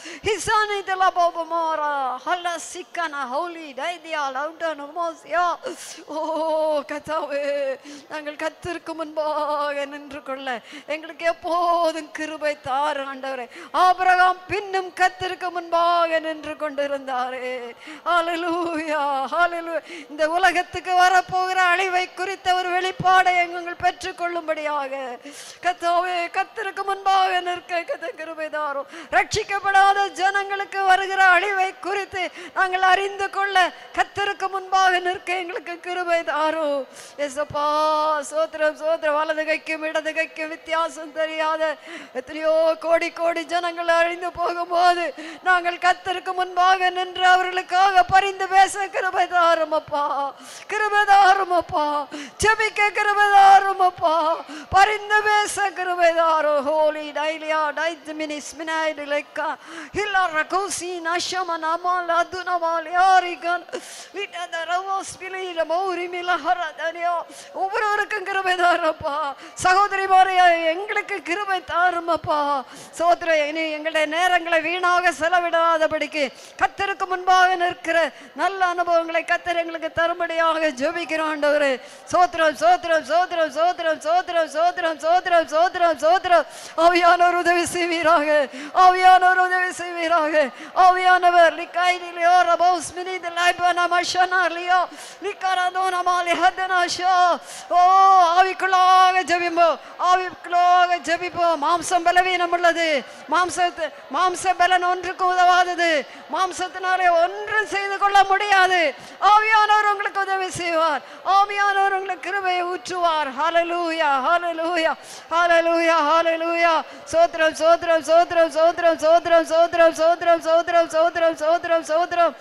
ஹிசானி திலா போபமோரா ஹல்ல சிக்கன ஹௌலி டைதியா லவுடன் மோசியா ஓ கத்தாவே நாங்கள் கத்திற்கு முன்பாக நின்று கொள்ள எங்களுக்கு எப்போதும் கிருபை தாரு ஆண்டவரே ஆபிரகாம் பின்னும் கத்திற்கு முன்பாக நின்று கொண்டிருந்தாரே ஹalleluya ஹalleluya இந்த உலகத்துக்கு வரப்போகிற அழிவை குறித்த ஒரு வெளிப்பாடை எங்கள் பெற்றுக்கொள்ளும்படியாக கத்தாவே கத்திற்கு முன்பாக நிற்க கத்த கிருபை தாரும் ரட்சிக்கப்படாத ஜனங்களுக்கு வருகிற அழிவை குறித்து நாங்கள் அறிந்து கொள்ள கத்தருக்கு முன்பாக நிற்க எங்களுக்கு கிருபை தாரும் எசப்பா சோத்திரம் சோத்திரம் வலது கைக்கும் இடது கைக்கும் வித்தியாசம் தெரியாத எத்தனையோ கோடி கோடி ஜனங்கள் அழிந்து போகும்போது நாங்கள் கத்தருக்கு முன்பாக நின்று அவர்களுக்காக பரிந்து பேச கிருபை தாரும் அப்பா கிருபை தாரும் அப்பா ஜெபிக்க கிருபை தாரும் அப்பா பரிந்து பேச கிருபை தாரும் ஹோலி டைலியா டைத் மினிஸ் மினாய்டு லெக்கா இல்லா ரகோசி நஷம நமால் அது நமால் யாரிகன் விட்டத ரவோஸ் பிலியில மௌரி மிலஹர தனியோ ஒவ்வொருவருக்கும் கிருபை தாரப்பா சகோதரி எங்களுக்கு கிருபை தாருமப்பா சோதர இனி எங்களுடைய நேரங்களை வீணாக செலவிடாதபடிக்கு கத்தருக்கு முன்பாக நிற்கிற நல்ல அனுபவங்களை கத்தர் எங்களுக்கு தரும்படியாக ஜெபிக்கிறோம் ஆண்டவரே சோத்திரம் சோத்திரம் சோத்திரம் சோத்திரம் சோத்திரம் சோத்திரம் சோத்திரம் சோத்திரம் சோத்திரம் ஆவியானவர் உதவி செய்வீராக ஆவியானவர் உதவி செய்வீராக ஆவியானவர் லிக்காயிலியோ ரபோஸ் மினித் லைபனா மஷனா லியோ லிக்காரதோ நமாலி ஹதனாஷோ ஓ ஆவிக்குள்ளாக ஜெபிப்போம் ஆவிக்குள்ளாக ஜெபிப்போம் மாம்சம் பலவீனம் உள்ளது மாம்சத்து மாம்ச பலன் ஒன்றுக்கும் உதவாதது மாம்சத்தினாலே ஒன்றும் செய்து கொள்ள முடியாது ஆவியானவர் உங்களுக்கு உதவி செய்வார் ஆவியானவர் உங்களுக்கு கிருபையை ஊற்றுவார் ஹalleluya ஹalleluya ஹalleluya ஹalleluya சோத்ரம் சோத்ரம் சோத்ரம் சோத்ரம் சோத்ரம் சோத்ரம் சோத்ரம் சோத்ரம் சோத்ரம் சோத்ரம் சோத்ரம்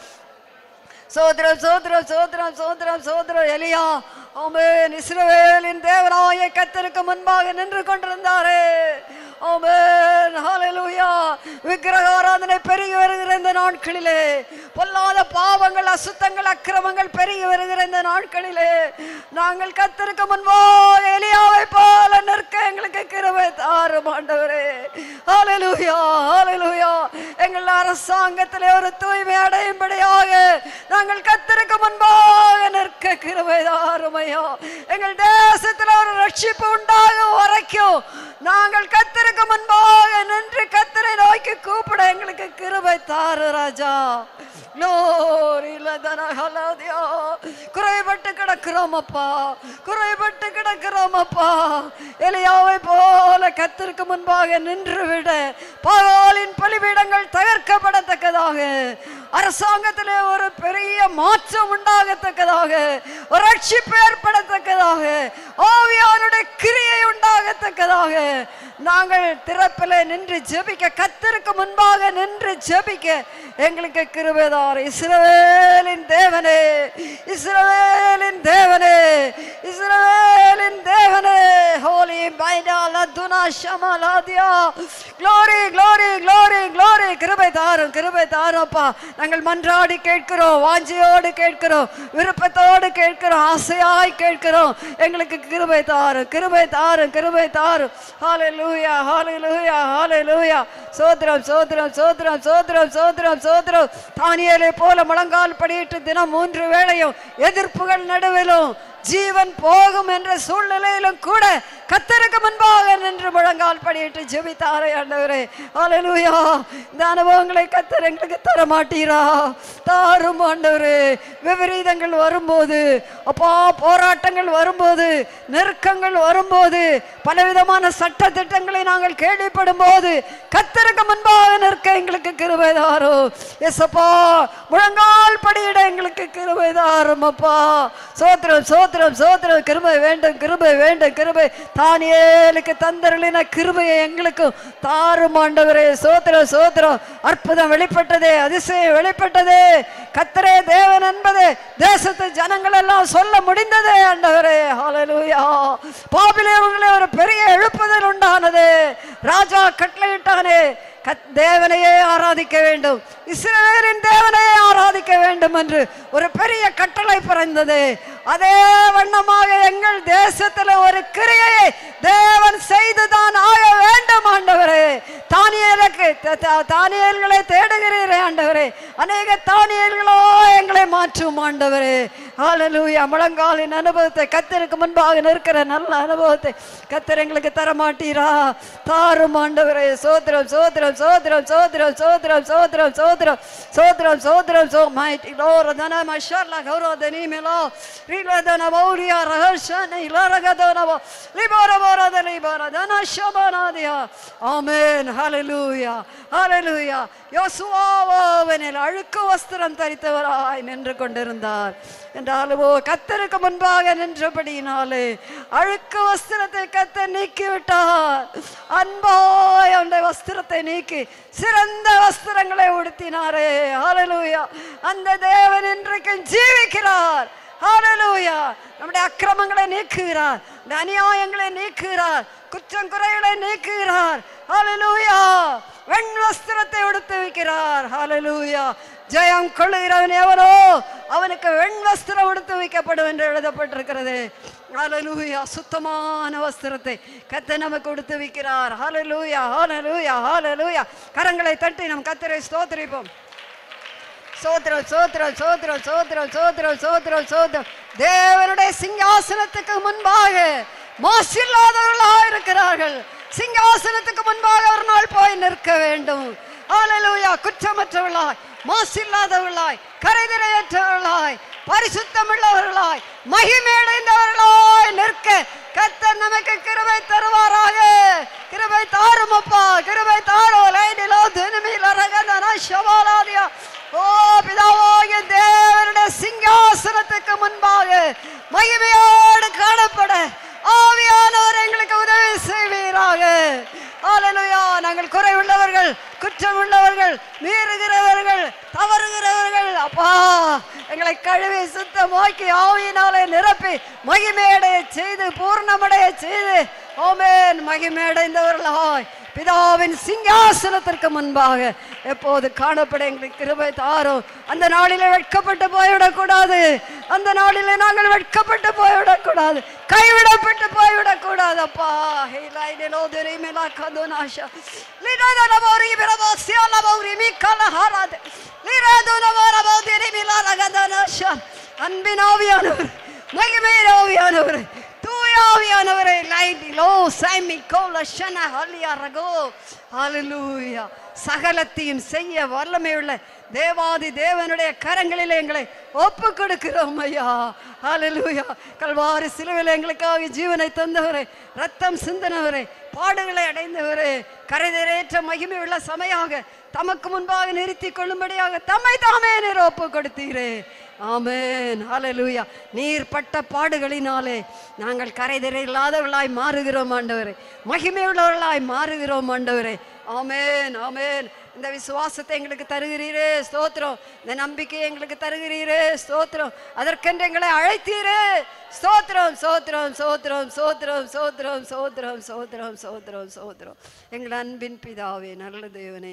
சோத்ரம் சோத்ரம் சோத்ரம் சோத்ரம் சோத்ரம் எலியா ஆமென் இஸ்ரவேலின் தேவனாய கத்தருக்கு முன்பாக நின்று கொண்டிருந்தாரே ஆமென் ஹalleluya விக்கிரக ஆராதனை பெருகி வருகிற இந்த நாட்களிலே பொல்லாத பாவங்கள் அசுத்தங்கள் அக்கிரமங்கள் பெருகி வருகிற இந்த நாட்களிலே நாங்கள் கத்தருக்கு முன்பாக எலியாவை போல நிற்க எங்களுக்கு கிருபை தாரும் ஆண்டவரே ஹalleluya ஹalleluya எங்கள் அரசாங்கத்திலே ஒரு தூய்மை அடையும்படியாக நாங்கள் கத்தருக்கு முன்பாக நிற்க கிருபை தாருமையா எங்கள் தேசத்தில் ஒரு ரட்சிப்பு உண்டாகும் வரைக்கும் நாங்கள் கத்தருக்கு முன்பாக நின்று கத்தரை நோக்கி கூப்பிட எங்களுக்கு கிருபை தாரு ராஜா Glory, லதன ஹலாதியா. குறைபட்டு கிடக்கிறோம் அப்பா குறைபட்டு கிடக்கிறோம் அப்பா எலியாவை போல கத்திற்கு முன்பாக நின்று விட பாகாலின் பலிபீடங்கள் தகர்க்கப்படத்தக்கதாக அரசாங்கத்திலே ஒரு பெரிய மாற்றம் உண்டாகத்தக்கதாக ஒரு ரட்சிப்பு ஏற்படத்தக்கதாக ஆவியானுடைய கிரியை உண்டாகத்தக்கதாக நாங்கள் திறப்பில் நின்று ஜெபிக்க கத்தருக்கு முன்பாக நின்று ஜெபிக்க எங்களுக்கு கிருபைதார் இஸ்ரவேலின் தேவனே இஸ்ரவேலின் தேவனே இஸ்ரவேலின் தேவனே ஹோலி பைடால துனா ஷமலாதியா க்ளோரி க்ளோரி க்ளோரி க்ளோரி கிருபை தாரும் கிருபை தாரும் அப்பா நாங்கள் மன்றாடி கேட்கிறோம் வாஞ்சியோடு கேட்கிறோம் விருப்பத்தோடு கேட்கிறோம் ஆசையாய் கேட்கிறோம் எங்களுக்கு கிருபை தாரும் கிருபை தாரும் கிருபை தாரும் ஹalleluya ஹalleluya ஹalleluya சோத்ரம் சோத்ரம் சோத்ரம் சோத்ரம் சோத்ரம் சோத்ரம் தானியேலை போல முழங்கால் படியிட்டு தினம் மூன்று வேளையும் எதிர்ப்புகள் நடுவிலும் ஜீவன் போகும் என்ற சூழ்நிலையிலும் கூட கத்தருக்கு முன்பாக நின்று முழங்கால் படியிட்டு ஜெபித்தாரே ஆண்டவரே ஹalleluya இந்த அனுபவங்களை கத்தர் எங்களுக்கு தர மாட்டீரா தாரும் ஆண்டவரே விபரீதங்கள் வரும்போது அப்பா போராட்டங்கள் வரும்போது நெருக்கங்கள் வரும்போது பலவிதமான சட்ட திட்டங்களை நாங்கள் கேள்விப்படும் போது கத்தருக்கு முன்பாக நிற்க எங்களுக்கு கிருபை தாரும் எஸ்அப்பா முழங்கால் படியிட எங்களுக்கு கிருபை தாரும் அப்பா சோத்திரம் சோத்திரம் சோத்திரம் கிருபை வேண்டும் கிருபை வேண்டும் கிருபை தானியேலுக்கு தந்தருளின கிருபையை எங்களுக்கும் தாரும் ஆண்டவரே சோத்திரம் சோத்திரம் அற்புதம் வெளிப்பட்டதே அதிசயம் வெளிப்பட்டதே கத்தரே தேவன் என்பது தேசத்து ஜனங்கள் எல்லாம் சொல்ல முடிந்ததே ஆண்டவரே ஹalleluya பாபிலே உங்களே ஒரு பெரிய எழுப்புதல் உண்டானது ராஜா கட்டளையிட்டானே கத் தேவனையே ஆராதிக்க வேண்டும் இஸ்ரவேலின் தேவனையே ஆராதிக்க வேண்டும் என்று ஒரு பெரிய கட்டளை பிறந்தது அதே வண்ணமாக எங்கள் தேசத்துல ஒரு கிரியையை தேவன் செய்துதான் ஆக வேண்டும் ஆண்டவரே தானியலுக்கு த- த- தானியல்களை தேடுகிறீரே ஆண்டவரே அநேக தானியல்களோ எங்களை மாற்றும் ஆண்டவரே ஹalleluya முழங்காலின் அனுபவத்தை கத்தருக்கு முன்பாக நிற்கிற நல்ல அனுபவத்தை கத்தர் எங்களுக்கு தர மாட்டீரா தாரும் ஆண்டவரே சோத்திரம் சோத்திரம் சோத்திரம் சோத்திரம் சோத்திரம் சோத்திரம் சோத்திரம் சோத்திரம் சோத்திரம் சோ மைட்டி லோர தன மஷர்ல கௌரவ தனி மேலோ ரீலதன மௌரியா ரஹர்ஷன இலரகதனவ லிபோர போரத லிபோர தன ஷபனாதியா ஆமென் ஹalleluya ஹalleluya யோசுவாவோவனில் அழுக்கு வஸ்திரம் தரித்தவராய் நின்று கொண்டிருந்தார் என்றாலும் ஓ கத்தருக்கு முன்பாக நின்றபடியினாலே அழுக்கு வஸ்திரத்தை கத்த நீக்கி விட்டார் அன்பாய் அந்த வஸ்திரத்தை நீக்கி சிறந்த வஸ்திரங்களை உடுத்தினாரே ஹalleluya அந்த தேவன் இன்றைக்கும் ஜீவிக்கிறார் ஹalleluya நம்முடைய அக்கிரமங்களை நீக்குகிறார் இந்த அநியாயங்களை நீக்குகிறார் குற்றம் குறைகளை நீக்குகிறார் ஹalleluya வெண் வஸ்திரத்தை உடுத்து வைக்கிறார் ஹalleluya ஜெயம் கொள்ளுகிறவன் எவனோ அவனுக்கு வெண் வஸ்திரம் உடுத்து வைக்கப்படும் என்று எழுதப்பட்டிருக்கிறது ஹalleluya சுத்தமான வஸ்திரத்தை கத்த நமக்கு உடுத்து வைக்கிறார் ஹalleluya ஹalleluya ஹalleluya கரங்களை தட்டி நம் கத்தரை ஸ்தோத்திரிப்போம் சோத்திரம் சோத்திரம் சோத்திரம் சோத்திரம் சோத்திரம் சோத்திரம் சோத்திரம் தேவனுடைய சிங்காசனத்துக்கு முன்பாக மாசில்லாதவர்களாக இருக்கிறார்கள் சிங்காசனத்துக்கு முன்பாக ஒரு நாள் போய் நிற்க வேண்டும் ஹalleluya குற்றமற்றவர்களாய் மாசில்லாதவர்களாய் கரைதிரையற்றவர்களாய் பரிசுத்தமுள்ளவர்களாய் மகிமையடைந்தவர்களாய் நிற்க கத்தர் நமக்கு கிருபை தருவாராக கிருபை தாரும் அப்பா கிருபை தாரும் லைனிலோ தினமில ரகதன ஷபாலாதியா ஓ பிதாவாகிய தேவனுடைய சிங்காசனத்துக்கு முன்பாக மகிமையோடு காணப்பட ஆவியானவர் எங்களுக்கு உதவி செய்வீராக ஹalleluya நாங்கள் குறை உள்ளவர்கள் குற்றம் உள்ளவர்கள் மீறுகிறவர்கள் தவறுகிறவர்கள் அப்பா எங்களை கழுவி சுத்தமாக்கி ஆவியினாலே நிரப்பி மகிமையடைய செய்து பூர்ணமடைய செய்து ஓமேன் மகிமையடைந்தவர்களாய் பிதாவின் சிங்காசனத்திற்கு முன்பாக எப்போது காணப்பட எங்களுக்கு கிருபை தாரும் அந்த நாளிலே வெட்கப்பட்டு போய்விடக்கூடாது அந்த நாளிலே நாங்கள் வெட்கப்பட்டு போய்விடக்கூடாது கைவிடப்பட்டு போய்விடக்கூடாது அப்பா ஹைலைனிலோ தெரியுமிலா கதுனாஷா லினதன மௌரி பிரபோ சியால மௌரி மிக்கல ஹாராது லிரதுன மௌரபோ தெரியுமிலா ரகதனாஷா அன்பின் ஆவியானவர் மகிமையின் ஆவியானவர் தூயாவியானவரை லைட்டி லோ சைமி கோல ஷன ஹலியா ரகோ ஹalleluya சகலத்தையும் செய்ய வல்லமையுள்ள தேவாதி தேவனுடைய கரங்களில் எங்களை ஒப்பு கொடுக்கிறோம் ஐயா ஹalleluya கல்வாரி சிலுவையில் எங்களுக்காக ஜீவனை தந்தவரே ரத்தம் சிந்தினவரே பாடுகளை அடைந்தவரே கரைதரேற்ற மகிமை உள்ள சமையாக தமக்கு முன்பாக நிறுத்தி கொள்ளும்படியாக தம்மை தாமே நீர் ஒப்பு கொடுத்தீரே ஆமென் ஹalleluya நீர் பட்ட பாடுகளினாலே நாங்கள் கரைதிரை இல்லாதவர்களாய் மாறுகிறோம் ஆண்டவரே மகிமையுள்ளவர்களாய் மாறுகிறோம் ஆண்டவரே ஆமென் ஆமென் இந்த விசுவாசத்தை எங்களுக்கு தருகிறீரே ஸ்தோத்திரம் இந்த நம்பிக்கையை எங்களுக்கு தருகிறீரே ஸ்தோத்திரம் அதற்கென்று எங்களை அழைத்தீரே ஸ்தோத்திரம் ஸ்தோத்திரம் ஸ்தோத்திரம் ஸ்தோத்திரம் ஸ்தோத்திரம் ஸ்தோத்திரம் ஸ்தோத்திரம் ஸ்தோத்திரம் ஸ்தோத்திரம் எங்கள் அன்பின் பிதாவே நல்ல தேவனே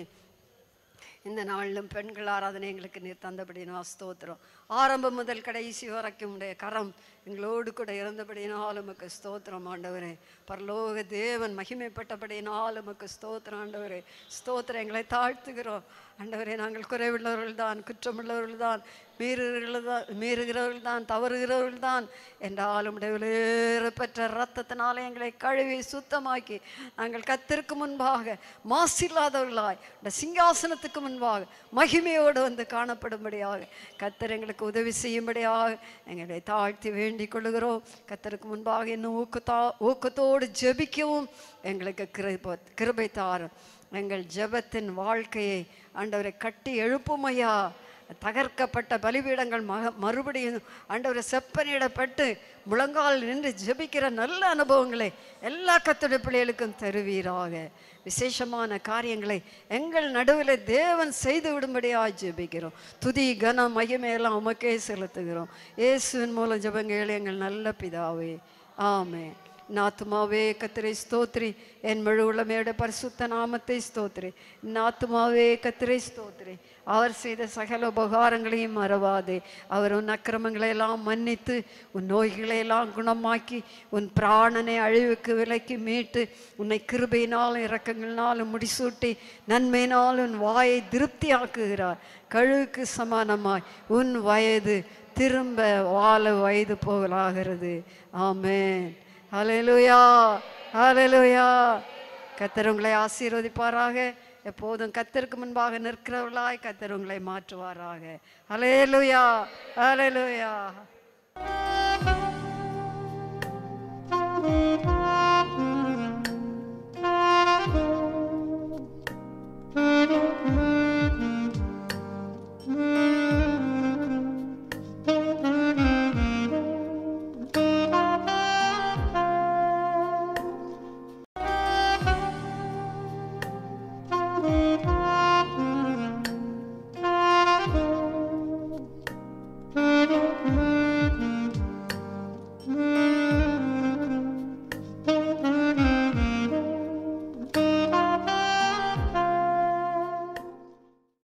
இந்த நாளிலும் பெண்கள் ஆராதனை எங்களுக்கு நீர் தந்தபடினா ஸ்தோத்திரம் ஆரம்பம் முதல் கடைசி வரைக்கும் உடைய கரம் எங்களோடு கூட இருந்தபடினால் உமக்கு ஸ்தோத்திரம் ஆண்டவரே பரலோக தேவன் மகிமைப்பட்டபடினால் உமக்கு ஸ்தோத்திரம் ஆண்டவரே ஸ்தோத்திரம் எங்களை தாழ்த்துகிறோம் ஆண்டவரே நாங்கள் குறைவுள்ளவர்கள் தான் குற்றமுள்ளவர்கள் தான் மீறுகிறவர்கள் தான் மீறுகிறவர்கள் தான் தவறுகிறவர்கள் தான் என்றாலும் விளைவேறு பெற்ற ரத்தத்தினாலே எங்களை கழுவி சுத்தமாக்கி நாங்கள் கத்திற்கு முன்பாக மாசில்லாதவர்களாய் இந்த சிங்காசனத்துக்கு முன்பாக மகிமையோடு வந்து காணப்படும்படியாக கத்தர் எங்களுக்கு உதவி செய்யும்படியாக எங்களை தாழ்த்தி வேண்டிக் கொள்ளுகிறோம் கத்தருக்கு முன்பாக இன்னும் ஊக்கத்தா ஊக்கத்தோடு ஜெபிக்கவும் எங்களுக்கு கிருபை கிருபை தாரும் எங்கள் ஜெபத்தின் வாழ்க்கையை ஆண்டவரை கட்டி எழுப்புமையா தகர்க்கப்பட்ட பலிபீடங்கள் மக மறுபடியும் ஆண்டவரை செப்பனிடப்பட்டு முழங்கால் நின்று ஜெபிக்கிற நல்ல அனுபவங்களை எல்லா கத்துடைய பிள்ளைகளுக்கும் தருவீராக விசேஷமான காரியங்களை எங்கள் நடுவில் தேவன் செய்து விடும்படியாக ஜெபிக்கிறோம் துதி கன மகிமையெல்லாம் உமக்கே செலுத்துகிறோம் இயேசுவின் மூலம் ஜெபங்கள் எங்கள் நல்ல பிதாவே ஆமென் நாத்துமாவே கத்திரை ஸ்தோத்ரி என் முழு உள்ளமையோட பரிசுத்த நாமத்தை ஸ்தோத்ரி நாத்துமாவே கத்திரை ஸ்தோத்ரி அவர் செய்த சகல உபகாரங்களையும் மறவாதே அவர் உன் அக்கிரமங்களை எல்லாம் மன்னித்து உன் நோய்களை எல்லாம் குணமாக்கி உன் பிராணனை அழிவுக்கு விலைக்கு மீட்டு உன்னை கிருபையினாலும் இரக்கங்களினாலும் முடிசூட்டி நன்மையினால் உன் வாயை திருப்தியாக்குகிறார் கழுவுக்கு சமானமாய் உன் வயது திரும்ப வாழ வயது போகலாகிறது ஆமென் ஹalleluya ஹalleluya கத்தர் உங்களை ஆசீர்வதிப்பாராக எப்போதும் கத்தருக்கு முன்பாக நிற்கிறவர்களாய் கத்தர் உங்களை மாற்றுவாராக ஹalleluya ஹalleluya